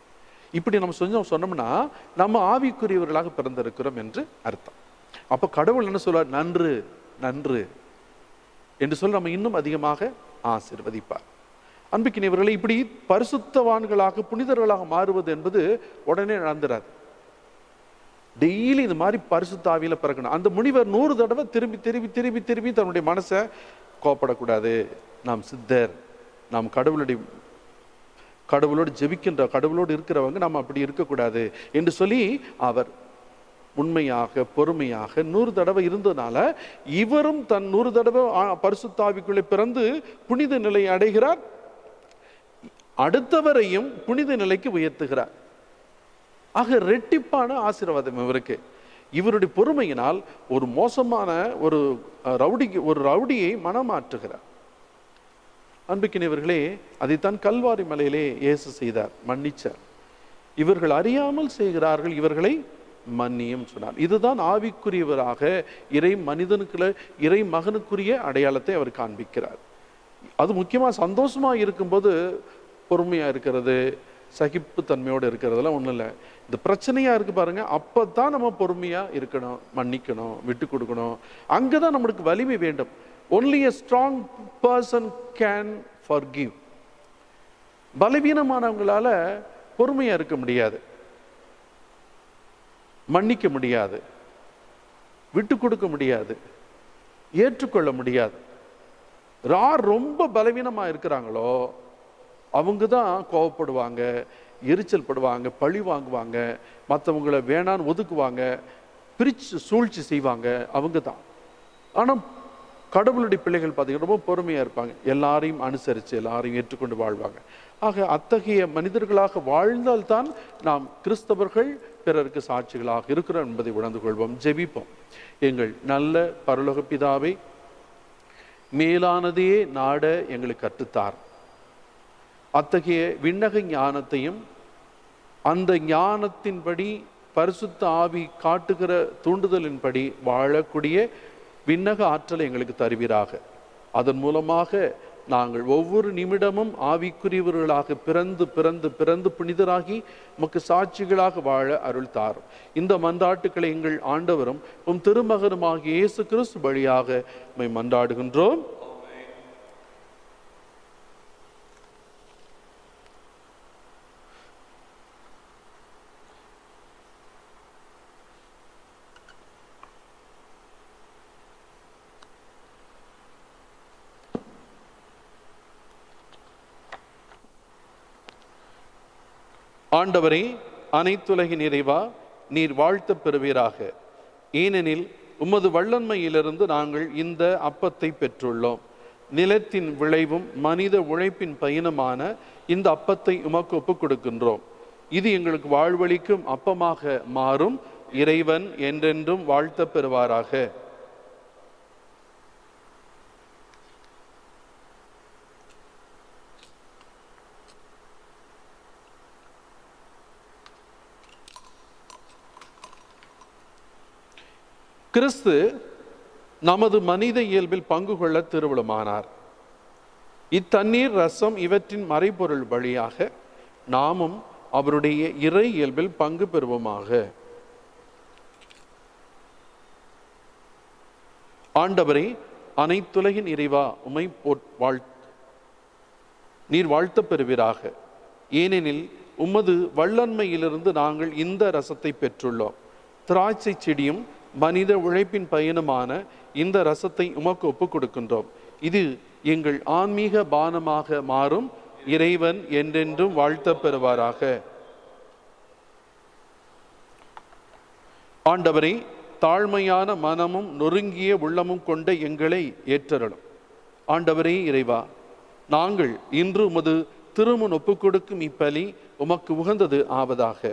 இப்படி நம்ம சொன்னோம் சொன்னோம்னா நம்ம ஆவிக்குரியவர்களாக பிறந்திருக்கிறோம் என்று அர்த்தம் அப்போ கடவுள் என்ன சொல்வார் நன்று நன்று என்று சொல்லி நம்ம இன்னும் அதிகமாக ஆசீர்வதிப்பார் அன்புக்கினியவர்களை இப்படி பரிசுத்தவான்களாக புனிதர்களாக மாறுவது என்பது உடனே நடந்துராது டெய்லி இந்த மாதிரி பரிசுத்தாவியில பிறக்கணும் அந்த முனிவர் நூறு தடவை திரும்பி திரும்பி திரும்பி திரும்பி தன்னுடைய மனசை கோப்படக்கூடாது நாம் சித்தர் நாம் கடவுளுடைய கடவுளோடு ஜெபிக்கின்ற கடவுளோடு இருக்கிறவங்க நாம் அப்படி இருக்கக்கூடாது என்று சொல்லி அவர் உண்மையாக பொறுமையாக நூறு தடவை இருந்ததுனால இவரும் தன் நூறு தடவை ஆ- பரிசுத்தாவிக்குள்ளே பிறந்து புனித நிலை அடைகிறார் அடுத்தவரையும் புனித நிலைக்கு உயர்த்துகிறார் ஆக ரெட்டிப்பான ஆசீர்வாதம் இவருக்கு இவருடைய பொறுமையினால் ஒரு மோசமான ஒரு அஹ், ரவுடிக்கு ஒரு ரவுடியை மனமாற்றுகிறார் அன்புக்கினியவர்களே அதைத்தான் கல்வாரி மலையிலே இயேசு செய்தார் மன்னிச்சார் இவர்கள் அறியாமல் செய்கிறார்கள் இவர்களை மன்னியும் சொன்னார் இதுதான் ஆவிக்குரியவராக இறை மனிதனுக்குள்ள இறை மகனுக்குரிய அடையாளத்தை அவர் காண்பிக்கிறார் அது முக்கியமா சந்தோஷமா இருக்கும்போது பொறுமையா இருக்கிறது சகிப்புத்தன்மையோடு இருக்கிறதெல்லாம் ஒண்ணும் இல்லை இந்த பிரச்சனையா இருக்கு பாருங்க அப்பதான் நம்ம பொறுமையா இருக்கணும் மன்னிக்கணும் விட்டு கொடுக்கணும் அங்கதான் நம்மளுக்கு வலிமை வேண்டும் only a strong person can forgive பலவீனமானவங்களால பொறுமையா இருக்க முடியாது மன்னிக்க முடியாது விட்டு கொடுக்க முடியாது ஏற்றுக்கொள்ள முடியாது யார் ரொம்ப பலவீனமா இருக்கிறாங்களோ அவங்க தான் கோவப்படுவாங்க எரிச்சல் படுவாங்க பழி வாங்குவாங்க மற்றவங்களை வேணான்னு ஒதுக்குவாங்க பிரிச்சு சூழ்ச்சி செய்வாங்க அவங்க தான் ஆனால் கடவுளுடைய பிள்ளைகள் பார்த்தீங்கன்னா ரொம்ப பொறுமையாக இருப்பாங்க எல்லாரையும் அனுசரித்து எல்லாரையும் ஏற்றுக்கொண்டு வாழ்வாங்க ஆக அத்தகைய மனிதர்களாக வாழ்ந்தால்தான் நாம் கிறிஸ்தவர்கள் பிறருக்கு சாட்சிகளாக இருக்கிறோம் என்பதை உணர்ந்து கொள்வோம் ஜெபிப்போம் எங்கள் நல்ல பரலோக பிதாவை மேலானதையே நாட எங்களுக்கு கற்றுத்தார் அத்தகைய விண்ணக ஞானத்தையும் அந்த ஞானத்தின்படி பரிசுத்த ஆவி காட்டுகிற தூண்டுதலின்படி வாழக்கூடிய விண்ணக ஆற்றலை எங்களுக்கு தருவீராக அதன் மூலமாக நாங்கள் ஒவ்வொரு நிமிடமும் ஆவிக்குரியவர்களாக பிறந்து பிறந்து பிறந்து புனிதராகி உமக்கு சாட்சிகளாக வாழ அருள் தாரும் இந்த மன்றாட்டுக்களை எங்கள் ஆண்டவரும் உம் திருமகனுமாகிய இயேசு கிறிஸ்து வழியாக உம்மை மன்றாடுகின்றோம் ஆண்டவரே அனைத்துலகின் இறைவா நீர் வாழ்த்தப் பெறுவீராக ஏனெனில் உமது வல்லன்மையிலிருந்து நாங்கள் இந்த அப்பத்தை பெற்றுள்ளோம் நிலத்தின் விளைவும் மனித உழைப்பின் பயனுமான இந்த அப்பத்தை உமக்கு ஒப்புக் கொடுக்கின்றோம் இது எங்களுக்கு வாழ்வளிக்கும் அப்பமாக மாறும் இறைவன் என்றென்றும் வாழ்த்தப் பெறுவாராக கிறிஸ்து நமது மனித இயல்பில் பங்கு கொள்ள திருவுளமானார் இத்தண்ணீர் ரசம் இவற்றின் மறைபொருள் வழியாக நாமும் அவருடைய இறை இயல்பில் பங்கு பெறுவோமாக ஆண்டவரே அனைத்துலகின் இறைவா உமை போட் வாழ் நீர் வாழ்த்தப் பெறுவீராக ஏனெனில் உமது வல்லன்மையிலிருந்து நாங்கள் இந்த ரசத்தை பெற்றுள்ளோம் திராட்சை செடியும் மனித உழைப்பின் பயனுமான இந்த ரசத்தை உமக்கு ஒப்புக் கொடுக்கின்றோம் இது எங்கள் ஆன்மீக பானமாக மாறும் இறைவன் என்றென்றும் வாழ்த்தப் பெறுவாராக ஆண்டவரே தாழ்மையான மனமும் நொறுங்கிய உள்ளமும் கொண்ட எங்களை ஏற்றருளும் ஆண்டவரே இறைவா நாங்கள் இன்று உமது திருமுன் ஒப்புக் கொடுக்கும் இப்பலி உமக்கு உகந்தது ஆவதாக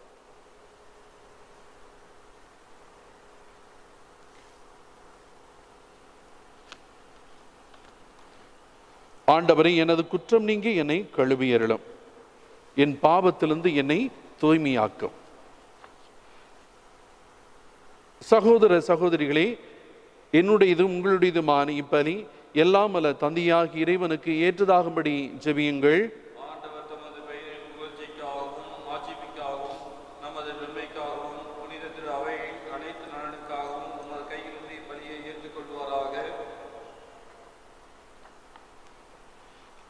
ஆண்டவரே எனது குற்றம் நீங்கி என்னை கழுவியருளும் என் பாவத்திலிருந்து என்னை தூய்மையாக்கும் சகோதர சகோதரிகளே என்னுடையது உங்களுடையதுமான இப்பலி எல்லாம் அல்ல தந்தையாகி இறைவனுக்கு ஏற்றதாகும்படி ஜெபியுங்கள் ஆண்டவர் தமது பெயரின் புகழ்ச்சிக்காகவும் ஆட்சிப்பிக்க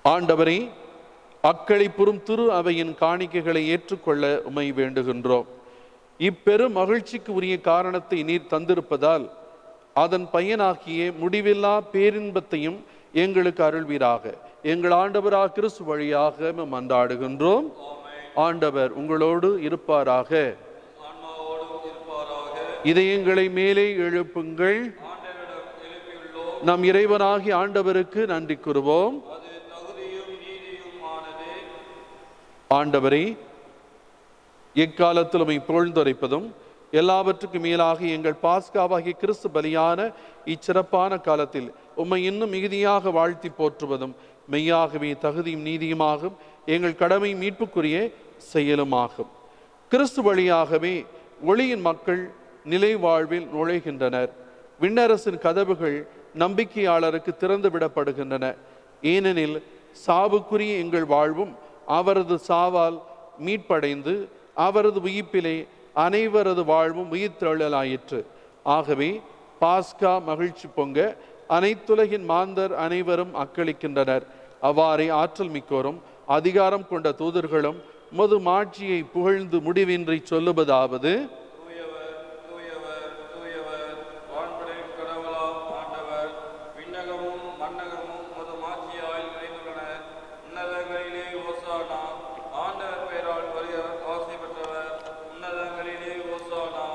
ஆண்டவரே அக்களிப்புறும் திரு அவையின் காணிக்கைகளை ஏற்றுக்கொள்ள உமை வேண்டுகின்றோம் இப்பெரும் மகிழ்ச்சிக்கு உரிய காரணத்தை நீர் தந்திருப்பதால் அதன் பயனாகிய முடிவில்லா பேரின்பத்தையும் எங்களுக்கு அருள்வீராக எங்கள் ஆண்டவராக கிறிஸ்து வழியாக மன்றாடுகின்றோம் ஆண்டவர் உங்களோடு இருப்பாராக ஆன்மாவோடும் இருப்பாராக இதயங்களை மேலே எழுப்புங்கள் ஆண்டவரிடம் எழுப்பியுள்ளோம் நம் இறைவனாகி ஆண்டவருக்கு நன்றி கூறுவோம் அது தகுதியும் நீதியுமானது ஆண்டவரே எக்காலத்தில் உம்மை புகழ்ந்துரைப்பதும் எல்லாவற்றுக்கும் மேலாக எங்கள் பாஸ்காவாகிய கிறிஸ்து பலியான இச்சிறப்பான காலத்தில் உம்மை இன்னும் மிகுதியாக வாழ்த்தி போற்றுவதும் மெய்யாகவே தகுதியும் நீதியுமாகும் எங்கள் கடமை மீட்புக்குரிய செயலுமாகும் கிறிஸ்து வழியாகவே ஒளியின் மக்கள் நிலை வாழ்வில் நுழைகின்றனர் விண்ணரசின் கதவுகள் நம்பிக்கையாளருக்கு திறந்து விடப்படுகின்றன ஏனெனில் சாவுக்குரிய எங்கள் வாழ்வும் அவரது சாவால் மீட்படைந்து அவரது உயிர்ப்பிலே அனைவரது வாழ்வும் உயிர்த்தெழலாயிற்று ஆகவே பாஸ்கா மகிழ்ச்சி பொங்க அனைத்துலகின் மாந்தர் அனைவரும் அக்களிக்கின்றனர் அவ்வாறே ஆற்றல் மிக்கோரும் அதிகாரம் கொண்ட தூதர்களும் மது மாட்சியை புகழ்ந்து முடிவின்றி சொல்லுவதாவது தூயவர் தூயவர் தூயவர் வான்படையும் கடவுளாம் ஆண்டவர் விண்ணகமும் மன்னகமும் முது மாட்சியாய் நிறைந்துள்ளன உன்னதங்களிலே ஓசானா ஆண்டவர் பெயரால் வருகிறவர் ஆசை பெற்றவர் உன்னதங்களிலே ஓசானா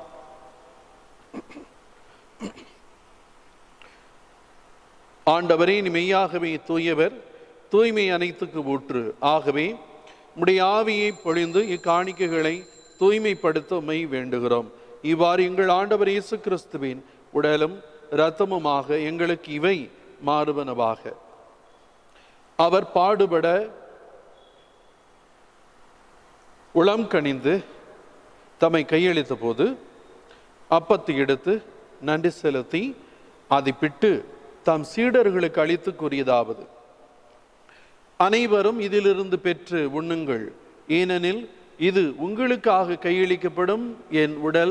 ஆண்டவரே நீ மெய்யாகவே தூயவர் தூய்மை அனைத்துக்கு ஊற்று ஆகவே உம்முடைய ஆவியை பொழிந்து இக்காணிக்கைகளை தூய்மைப்படுத்த உம்மை வேண்டுகிறோம் இவ்வாறு எங்கள் ஆண்டவர் இயேசு கிறிஸ்துவின் உடலும் இரத்தமுமாக எங்களுக்கு இவை மாறுவனவாக அவர் பாடுபட உளம் கனிந்து தம்மை கையளித்த போது அப்பத்தை எடுத்து நன்றி செலுத்தி அதை பிட்டு தம் சீடர்களுக்கு அளித்து கூறியதாவது அனைவரும் இதிலிருந்து பெற்று உண்ணுங்கள் ஏனெனில் இது உங்களுக்காக கையளிக்கப்படும் என் உடல்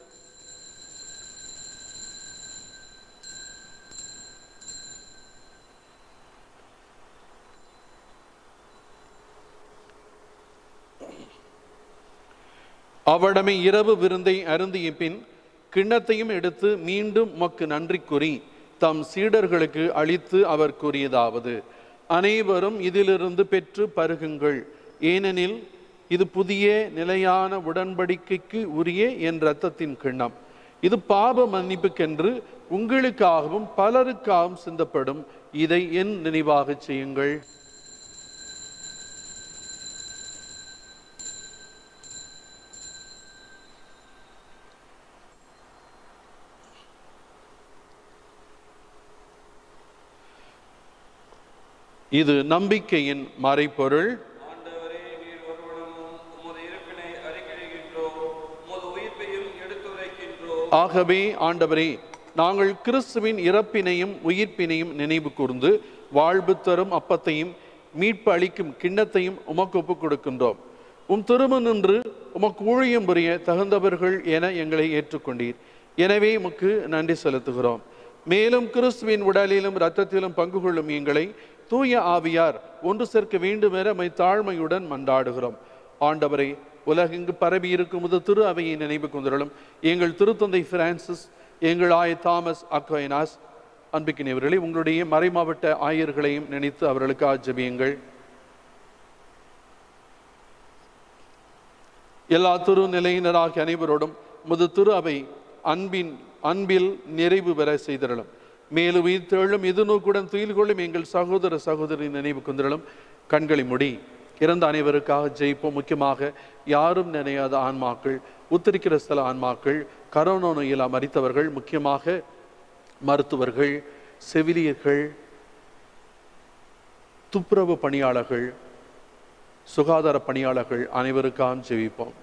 அவடமை இரவு விருந்தை அருந்திய பின் கிண்ணத்தையும் எடுத்து மீண்டும் உமக்கு நன்றி கூறி தம் சீடர்களுக்கு அளித்து அவர் கூறியதாவது அனைவரும் இதிலிருந்து பெற்று பருகுங்கள் ஏனெனில் இது புதிய நிலையான உடன்படிக்கைக்கு உரிய என் இரத்தத்தின் கிண்ணம் இது பாப மன்னிப்புக்கென்று உங்களுக்காகவும் பலருக்காகவும் சிந்தப்படும் இதை என் நினைவாகச் செய்யுங்கள் இது நம்பிக்கையின் மறைபொருள் ஆண்டவரே நீர் ஒருவனமும் உமது இருப்பினை அறிக்கையிடுகின்றோம் உமது உயிர்ப்பையும் எடுத்துரைக்கின்றோம் ஆகவே ஆண்டவரே நாங்கள் கிறிஸ்துவின் இறப்பினையும் உயிர்ப்பினையும் நினைவு கூர்ந்து வாழ்வு தரும் அப்பத்தையும் மீட்பு அளிக்கும் கிண்ணத்தையும் உமக்கு ஒப்புக் கொடுக்கின்றோம் உம் திரும்ப நின்று உமக்கு ஊழியம் புரிய தகுந்தவர்கள் என எங்களை ஏற்றுக்கொண்டீர் எனவே உமக்கு நன்றி செலுத்துகிறோம் மேலும் கிறிஸ்துவின் உடலிலும் இரத்தத்திலும் பங்கு கொள்ளும் எங்களை தூய ஆவியார் ஒன்று சேர்க்க வேண்டும் என மை தாழ்மையுடன் மன்றாடுகிறோம் ஆண்டவரை உலகெங்கு பரவி இருக்கும் முது திரு அவையை நினைவு கொண்டிருளும் எங்கள் திருத்தந்தை பிரான்சிஸ் எங்கள் ஆய தாமஸ் அக்வைனாஸ் அன்பிக்கினவர்களே உங்களுடைய மறைமாவட்ட ஆயர்களையும் நினைத்து அவர்களுக்கு ஆஜபியுங்கள் எல்லா திரு நிலையினராகிய அனைவரோடும் முது திரு அவை அன்பின் அன்பில் நிறைவு பெற செய்திருளும் மேலும் உயிர்த்தெழும் இது நோக்குடன் துயில் கொள்ளும் எங்கள் சகோதர சகோதரி நினைவு கொண்டிருளும் கண்களை முடி இறந்த அனைவருக்காக ஜெயிப்போம் முக்கியமாக யாரும் நினையாத ஆன்மாக்கள் உத்தரிக்கிற ஸ்தல ஆன்மாக்கள் கரோனா நோயில் மறித்தவர்கள் முக்கியமாக மருத்துவர்கள் செவிலியர்கள் துப்புரவு பணியாளர்கள் சுகாதார பணியாளர்கள் அனைவருக்காகவும் ஜெபிப்போம்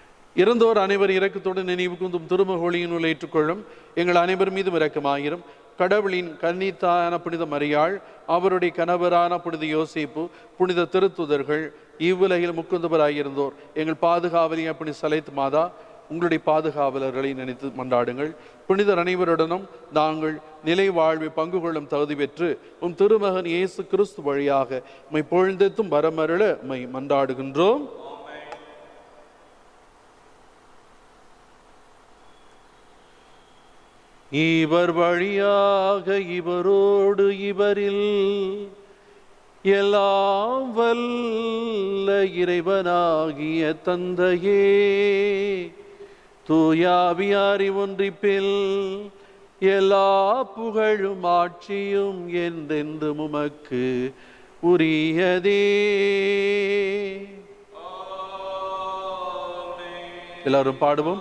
இறந்தோர் அனைவர் இரக்கத்தோடு நினைவு கூந்தும் திருமகோழியினுள் ஏற்றுக்கொள்ளும் எங்கள் அனைவர் மீதும் இரக்கமாயிரும் கடவுளின் கன்னித்தாயான புனித மரியாள் அவருடைய கணவரான புனித யோசேப்பு புனித திருத்துதர்கள் இவ்வுலகில் முக்குந்தவராயிருந்தோர் எங்கள் பாதுகாவலிய புனித சலைத் மாதா உங்களுடைய பாதுகாவலர்களை நினைத்து மன்றாடுங்கள் புனிதர் அனைவருடனும் நாங்கள் நிலை வாழ்வை பங்கு கொள்ளும் தகுதி பெற்று உம் திருமகன் இயேசு கிறிஸ்து வழியாக உம்மை பொழுந்தெத்தும் வரமருள உம்மை மன்றாடுகின்றோம் இவர் வழியாக இவரோடு இவரில் எல்லாம் வல்ல இறைவனாகிய தந்தையே தூயாவியாரி ஒன்றிப்பில் எல்லா புகழும் ஆட்சியும் என்றென்று உமக்கு உரியதே எல்லாரும் பாடுவோம்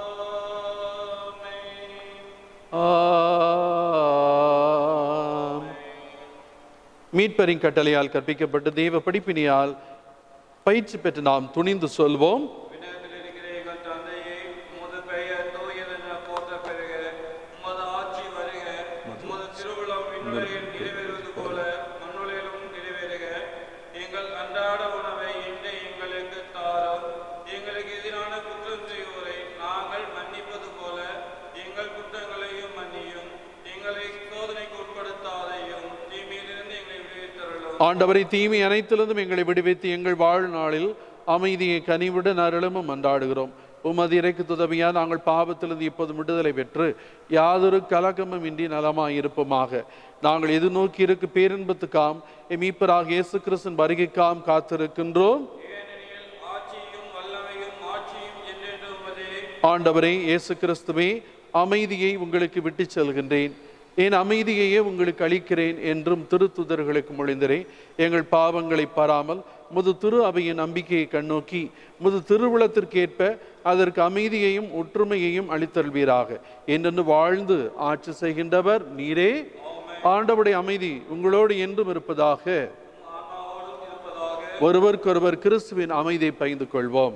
ஆம். மீட்பரின் கட்டளையால் கற்பிக்கப்பட்ட தெய்வ படிப்பினியால் பயிற்சி பெற்று நாம் துணிந்து சொல்வோம் விண்ணகத்தில் இருக்கிற எங்கள் தந்தையே உமது பெயர் தூயதென போற்ற பெறுக உமது ஆட்சி வருக உமது திருவிழம் விண்ணுலகில் நிறைவேறுவது போல மண்ணுலகிலும் நிறைவேறுக எங்கள் அன்றாட உணவை இன்று எங்களுக்கு தாரும் எங்களுக்கு எதிரான குற்றம் செய்வோரை நாங்கள் மன்னிப்பது போல எங்கள் குற்றங்களையும் மன்னியும் எங்களை சோதனைக்கு உட்படுத்தாதையும் தீமையிலிருந்து எங்களை விடுவித்தருளும் ஆண்டவரை தீமை அனைத்திலிருந்தும் எங்களை விடுவித்து எங்கள் வாழ்நாளில் அமைதியை கனிவுடன் அருளமும் மன்றாடுகிறோம் உமது இறைக்கு துதவியா நாங்கள் பாவத்திலிருந்து இப்போது விடுதலை பெற்று யாதொரு கலக்கமும் இன்றி நலமாய் இருப்போமாக நாங்கள் எதிர்நோக்கி இருக்கு பேரின்பத்துக்காம் மீப்பராக இயேசு கிறிஸ்தன் வருகைக்காம் காத்திருக்கின்றோம் ஏனெனில் ஆட்சியும் வல்லமையும் ஆட்சியும் என்றென்றும் உமதே ஆண்டவரே இயேசு கிறிஸ்துவே அமைதியை உங்களுக்கு விட்டுச் செல்கின்றேன் என் அமைதியையே உங்களுக்கு அளிக்கிறேன் என்றும் திருத்துதர்களுக்கு மொழிந்தரே எங்கள் பாவங்களை பாராமல் முது திரு அவையின் நம்பிக்கையை கண்ணோக்கி முது திருவுளத்திற்கேற்ப அதற்கு அமைதியையும் ஒற்றுமையையும் அளித்தல்வீராக என்றென்று வாழ்ந்து ஆட்சி செய்கின்றவர் நீரே ஆண்டவருடைய அமைதி உங்களோடு என்றும் இருப்பதாக ஆன்மாவோடும் இருப்பதாக ஒருவருக்கொருவர் கிறிஸ்துவின் அமைதியை பகிர்ந்து கொள்வோம்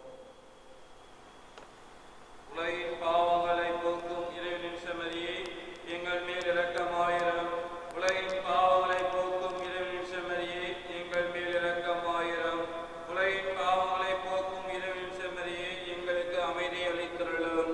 உலகின் பாவங்களை போக்கும் இறைவனின் செமரியே எங்கள் மேல் இரக்கமாயிரம் உலகின் பாவங்களை போக்கும் இறைவனின் செமரியே எங்கள் மேல் இரக்கமாயிரம் உலகின் பாவங்களை போக்கும் இறைவனின் செமரியே எங்களுக்கு அமைதி அளித்தருளும்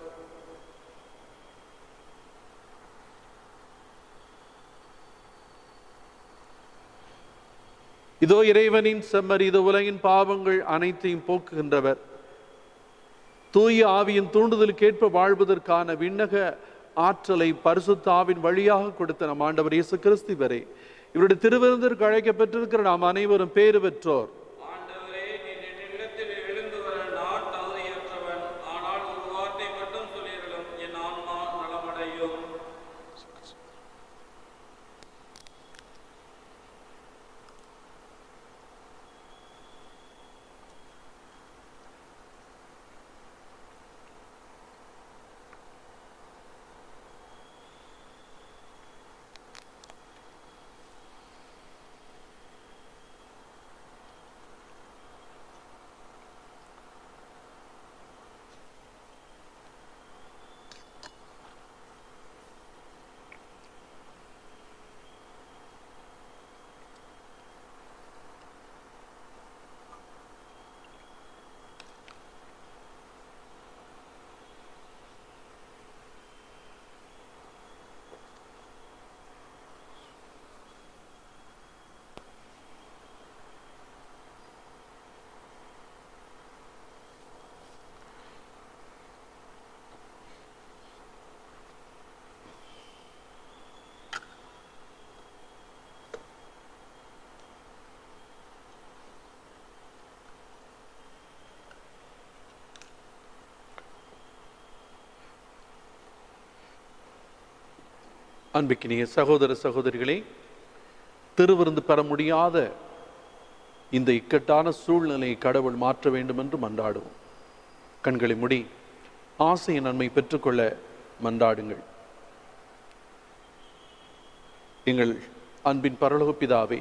இதோ இறைவனின் செம்மறி இது உலகின் பாவங்கள் அனைத்தையும் போக்குகின்றவர் தூய ஆவியின் தூண்டுதலுக்கேற்ப வாழ்வதற்கான விண்ணக ஆற்றலை பரிசுத்த ஆவின் வழியாக கொடுத்த நம் ஆண்டவர் இயேசு கிறிஸ்து வரை இவருடைய திருவிருந்திற்கு அழைக்கப்பட்டிருக்கிற நாம் அனைவரும் பேறு பெற்றோர் ஆண்டவரே நீர் என்னிடத்தில் எழுந்து வர நான் தகுதியற்றவன் ஆனால் ஒரு வார்த்தை மட்டும் சொல்லிடலும் என் ஆன்மா நலமடையும் அன்பிக்கினிய சகோதர சகோதரிகளே திருவிருந்து பெற முடியாத இந்த இக்கட்டான சூழ்நிலையை கடவுள் மாற்ற வேண்டும் என்று மன்றாடுவோம் கண்களை முடி ஆசையின் நன்மை பெற்றுக்கொள்ள மன்றாடுங்கள் எங்கள் அன்பின் பரலோக பிதாவே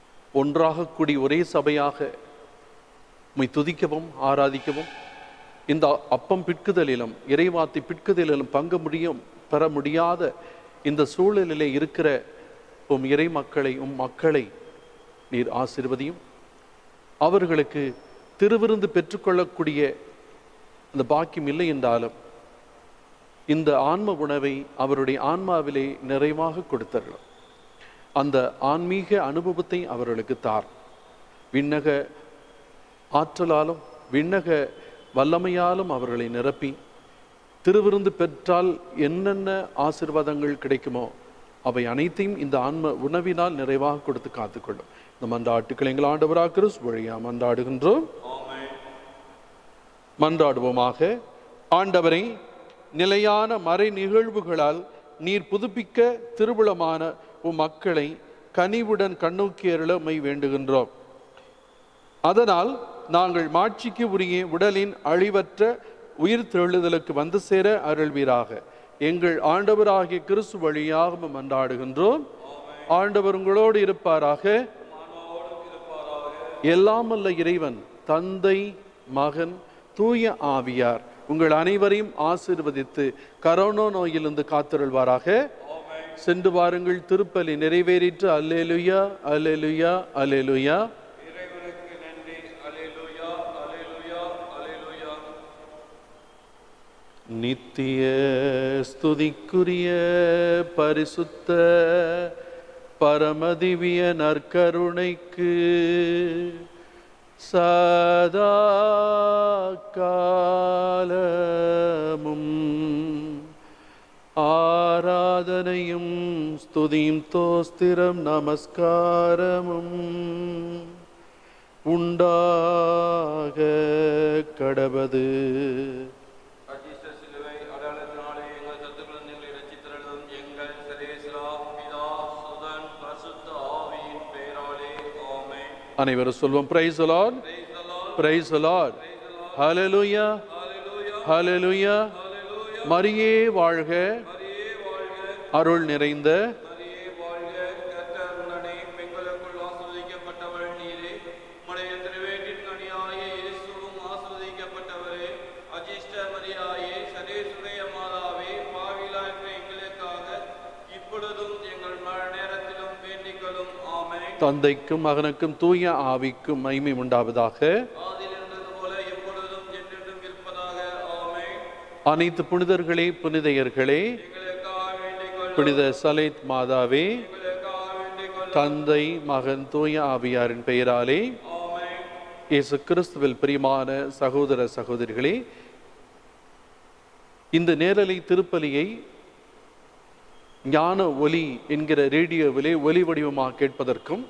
ஒன்றாக கூடி ஒரே சபையாக உம்மை துதிக்கவும் ஆராதிக்கவும் இந்த அப்பம் பிட்குதலிலும் இறைவாத்தி பிட்குதலிலும் பங்கு முடியும் பெற முடியாத இந்த சூழலிலே இருக்கிற உம் இறை மக்களை உம் மக்களை நீர் ஆசிர்வதியும் அவர்களுக்கு திருவிருந்து பெற்றுக்கொள்ளக்கூடிய அந்த பாக்கியம் இல்லை என்றாலும் இந்த ஆன்ம உணவை அவருடைய ஆன்மாவிலே நிறைவாக கொடுத்தருளும் அந்த ஆன்மீக அனுபவத்தை அவர்களுக்கு தார் விண்ணக ஆற்றலாலும் விண்ணக வல்லமையாலும் அவர்களை நிரப்பி திருவிருந்து பெற்றால் என்னென்ன ஆசிர்வாதங்கள் கிடைக்குமோ அவை அனைத்தையும் இந்த ஆன்ம உணவினால் நிறைவாக கொடுத்து காத்துக்கொள்ளும் இந்த மன்றாட்டுக்கள் எங்கள் ஆண்டவராக கிறிஸ்து வழியா மன்றாடுகின்றோம் ஆமென் மன்றாடுவோமாக ஆண்டவரை நிலையான மறை நிகழ்வுகளால் நீர் புதுப்பிக்க திருவுளமான உம் மக்களை கனிவுடன் கண்ணோக்கி அருளமை வேண்டுகின்றோம் அதனால் நாங்கள் மாட்சிக்கு உரிய உடலின் அழிவற்ற உயிர் தெழுதலுக்கு வந்து சேர அருள்வீராக எங்கள் ஆண்டவராகிய கிறிஸ்து வழியாக மன்றாடுகின்றோம் ஆண்டவர் உங்களோடு இருப்பாராக எல்லாம் வல்ல இறைவன் தந்தை மகன் தூய ஆவியார் உங்கள் அனைவரையும் ஆசீர்வதித்து கரோனா நோயிலிருந்து காத்திருள்வாராக சென்று வாருங்கள் திருப்பலி நிறைவேறிற்று அல்லேலுயா அல்லேலுயா அல்லேலுயா இறைவனுக்கு நன்றி அல்லேலூயா அல்லேலூயா அல்லேலூயா நித்திய ஸ்துதிக்குரிய பரிசுத்த பரமதிவிய நற்கருணைக்கு சதா காலமும் ஆராதனையும் ஸ்துதியும் தோஸ்திரம் நமஸ்காரமும் உண்டாக கடவது அஜிஷ்ட சிலுவை அடையாளத்தினாலே எங்கள் சத்துக்கள் நீங்கள் இரட்சித்தருளும் எங்கள் சரேஸ்வரா பிதா சுதன் பரிசுத்த ஆவியின் பெயராலே ஆமென் அனைவரும் சொல்வோம் praise lord Praise the Lord. Praise lord ஹalleluya Hallelujah. ஹalleluya Hallelujah. மரியே வாழ்க மரியே வாழ்க அருள் நிறைந்த மரியே வாழ்க கர்த்தர் உடனே பெண்களுக்குள் ஆசிர்வதிக்கப்பட்டவள் நீரே உம்முடைய திருவேற்றின் கனியாய இயேசுவும் ஆசிர்வதிக்கப்பட்டவரே அஜிஷ்ட மரியாயே சரேசுடைய மாதாவே பாவிலா இருக்கிற எங்களுக்காக இப்பொழுதும் எங்கள் மரண நேரத்திலும் வேண்டிக்கொள்ளும் ஆமென் தந்தைக்கும் மகனுக்கும் தூய ஆவிக்கும் மகிமை உண்டாவதாக ஆதியில் இருந்தது போல எப்பொழுதும் என்றென்றும் இருப்பதாக ஆமென் அனைத்து புனிதர்களே புனிதையர்களே எங்களுக்காக வேண்டிக்கொள்ளும் புனித சலேத் மாதாவே எங்களுக்காக வேண்டிக்கொள்ளும் தந்தை மகன் தூய ஆவியாரின் பெயராலே ஆமென் இயேசு கிறிஸ்துவில் பிரியமான சகோதர சகோதரிகளே இந்த நேரலை திருப்பலியை ஞான ஒலி என்கிற ரேடியோவிலே ஒலி வடிவமாக கேட்பதற்கும்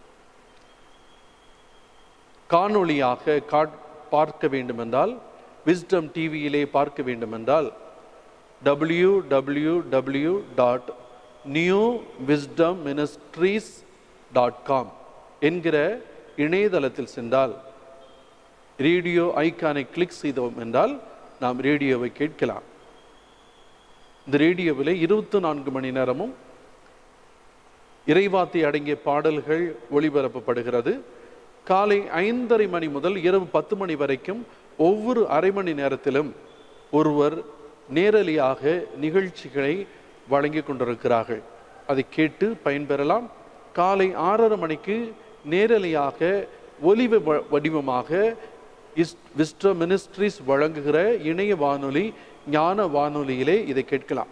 காணொளியாக காட் பார்க்க வேண்டுமென்றால் விஸ்டம் டிவியிலே பார்க்க வேண்டுமென்றால் W W W dot New Wisdom Ministries dot com என்கிற இணையதளத்தில் சென்றால் ரேடியோ ஐக்கானை கிளிக் செய்தோம் என்றால் நாம் ரேடியோவை கேட்கலாம் இந்த ரேடியோவில் இருபத்தி நான்கு மணி நேரமும் இறைவாத்தி அடங்கிய பாடல்கள் ஒளிபரப்பப்படுகிறது காலை ஐந்தரை மணி முதல் இரவு பத்து மணி வரைக்கும் ஒவ்வொரு அரை மணி நேரத்திலும் ஒருவர் நேரலையாக நிகழ்ச்சிகளை வழங்கி கொண்டிருக்கிறார்கள் அதை கேட்டு பயன்பெறலாம் காலை ஆறரை மணிக்கு நேரலையாக ஒலிவ வ- வடிவமாக இஸ் விஸ்ட மினிஸ்ட்ரிஸ் வழங்குகிற இணைய வானொலி ஞான வானொலியிலே இதை கேட்கலாம்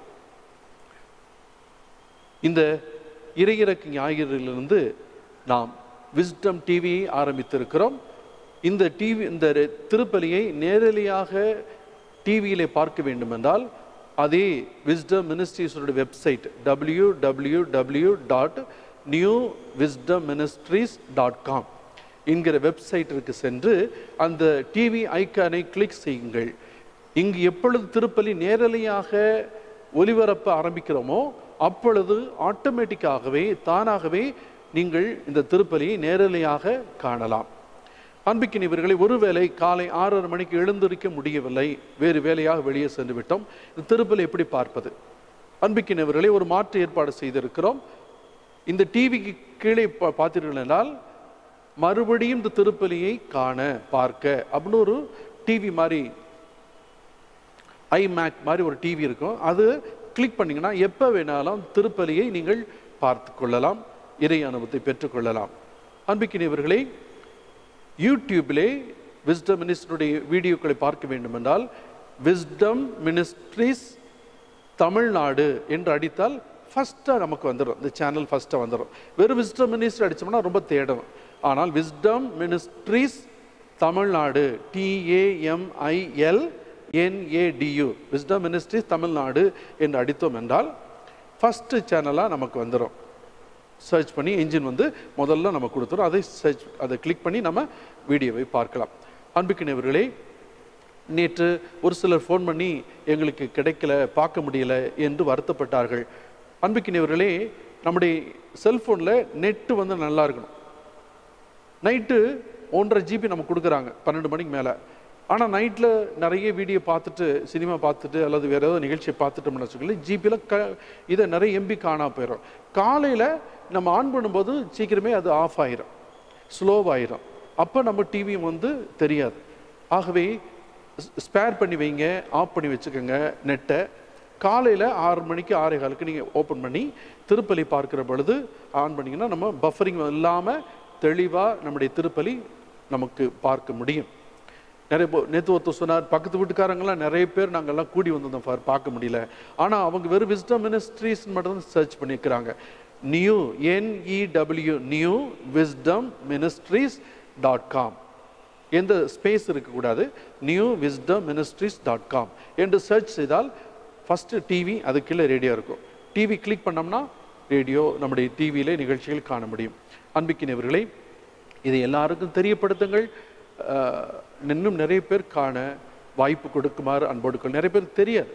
இந்த இறையிறக்கு ஞாயிறிலிருந்து நாம் விஸ்டம் டிவியை ஆரம்பித்திருக்கிறோம் இந்த டிவி இந்த ரெ- திருப்பலியை நேரலையாக டிவியிலே பார்க்க வேண்டுமென்றால் அதே விஸ்டம் மினிஸ்ட்ரீஸோட website W W W dot New Wisdom Ministries dot com என்கிற வெப்சைட்டிற்கு சென்று அந்த டிவி ஐக்கானை கிளிக் செய்யுங்கள் இங்கு எப்பொழுது திருப்பலி நேரலையாக ஒலிபரப்ப ஆரம்பிக்கிறோமோ அப்பொழுது ஆட்டோமேட்டிக்காகவே தானாகவே நீங்கள் இந்த திருப்பலியை நேரலையாக காணலாம் அன்பிக்கினிவர்களை ஒருவேளை காலை ஆறரை மணிக்கு எழுந்திருக்க முடியவில்லை வேறு வேலையாக வெளியே சென்று விட்டோம் இந்த திருப்பலி எப்படி பார்ப்பது அன்பிக்கினவர்களை ஒரு மாற்று ஏற்பாடு செய்திருக்கிறோம் இந்த டிவிக்கு கீழே பா- பார்த்தீர்கள் என்றால் மறுபடியும் இந்த திருப்பலியை காண பார்க்க அப்படின்னு ஒரு டிவி மாதிரி ஐமேக் மாதிரி ஒரு டிவி இருக்கும் அது கிளிக் பண்ணிங்கன்னா எப்போ வேணாலும் திருப்பலியை நீங்கள் பார்த்து கொள்ளலாம் இறை அனுபவத்தை பெற்றுக்கொள்ளலாம் அன்பிக்கினியவர்களே யூடியூபிலே விஸ்டம் மினிஸ்டருடைய வீடியோக்களை பார்க்க வேண்டும் என்றால் விஸ்டம் மினிஸ்ட்ரிஸ் தமிழ்நாடு என்று அடித்தால் ஃபஸ்ட்டாக நமக்கு வந்துடும் இந்த சேனல் ஃபஸ்ட்டாக வந்துடும் வெறும் விஸ்டம் மினிஸ்டர் அடித்தோம்னா ரொம்ப தேடணும் ஆனால் Wisdom Ministries Tamil Nadu T A M I L N A D U Wisdom Ministries Tamil Nadu என்று அடித்தோம் என்றால் ஃபஸ்ட்டு சேனலாக நமக்கு வந்துடும் சர்ச் பண்ணி என்ஜின் வந்து முதல்ல நம்ம கொடுத்துரும் அதை சர்ச் அதை கிளிக் பண்ணி நம்ம வீடியோவை பார்க்கலாம் அன்புக்கினவர்களே நேற்று ஒரு சிலர் ஃபோன் பண்ணி எங்களுக்கு கிடைக்கல பார்க்க முடியல என்று வருத்தப்பட்டார்கள் அன்புக்கினவர்களே நம்முடைய செல்ஃபோனில் நெட்டு வந்து நல்லா இருக்கணும் நைட்டு ஒன்றரை ஜிபி நம்ம கொடுக்குறாங்க பன்னெண்டு மணிக்கு மேலே ஆனால் நைட்டில் நிறைய வீடியோ பார்த்துட்டு சினிமா பார்த்துட்டு அல்லது வேறு ஏதாவது நிகழ்ச்சியை பார்த்துட்டோம்னு வச்சுக்கோங்களேன் ஜிபியில் க இதை நிறைய எம்பி காணா போயிடும் காலையில் நம்ம ஆன் பண்ணும்போது சீக்கிரமே அது ஆஃப் ஆயிரும் ஸ்லோவாயிரும் அப்போ நம்ம டிவி வந்து தெரியாது ஆகவே ஸ்பேர் பண்ணி வைங்க ஆஃப் பண்ணி வச்சுக்கோங்க நெட்டை காலையில் ஆறு மணிக்கு ஆறே காலுக்கு நீங்கள் ஓப்பன் பண்ணி திருப்பலி பார்க்குற பொழுது ஆன் பண்ணிங்கன்னா நம்ம பஃபரிங் இல்லாமல் தெளிவாக நம்முடைய திருப்பலி நமக்கு பார்க்க முடியும் நிறைய போ நேற்று ஒருத்தர் சொன்னார் பக்கத்து வீட்டுக்காரங்களாம் நிறைய பேர் நாங்கள்லாம் கூடி வந்திருந்தோம் ஃபார் பார்க்க முடியல ஆனால் அவங்க வெறும் விஸ்டம் மினிஸ்ட்ரிஸ் மட்டும் தான் சர்ச் பண்ணியிருக்கிறாங்க new N E W new Wisdom Ministries dot com எந்த ஸ்பேஸ் இருக்கக்கூடாது new Wisdom Ministries dot com என்று சர்ச் செய்தால் ஃபஸ்ட்டு டிவி அது கீழே ரேடியோ இருக்கும் டிவி கிளிக் பண்ணோம்னா ரேடியோ நம்முடைய டிவியிலே நிகழ்ச்சிகள் காண முடியும் அன்பிக்கினவர்களை இதை எல்லாருக்கும் தெரியப்படுத்துங்கள் அஹ், இன்னும் நிறைய பேர் காண வாய்ப்பு கொடுக்குமாறு அன்போடுக்கள் நிறைய பேர் தெரியாது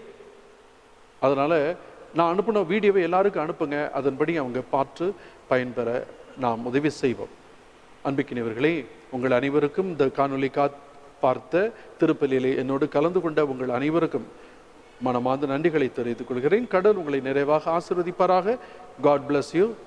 அதனால் நான் அனுப்பின வீடியோவை எல்லாருக்கும் அனுப்புங்க அதன்படி அவங்க பார்த்து பயன்பெற நாம் உதவி செய்வோம் அன்பிக்கினவர்களே உங்கள் அனைவருக்கும் இந்த காணொளி கா பார்த்த திருப்பலியிலே என்னோடு கலந்து கொண்ட உங்கள் அனைவருக்கும் மனமார்ந்த நன்றிகளை தெரிவித்துக் கொள்கிறேன் கடவுள் உங்களை நிறைவாக ஆசீர்வதிப்பாராக காட் bless யூ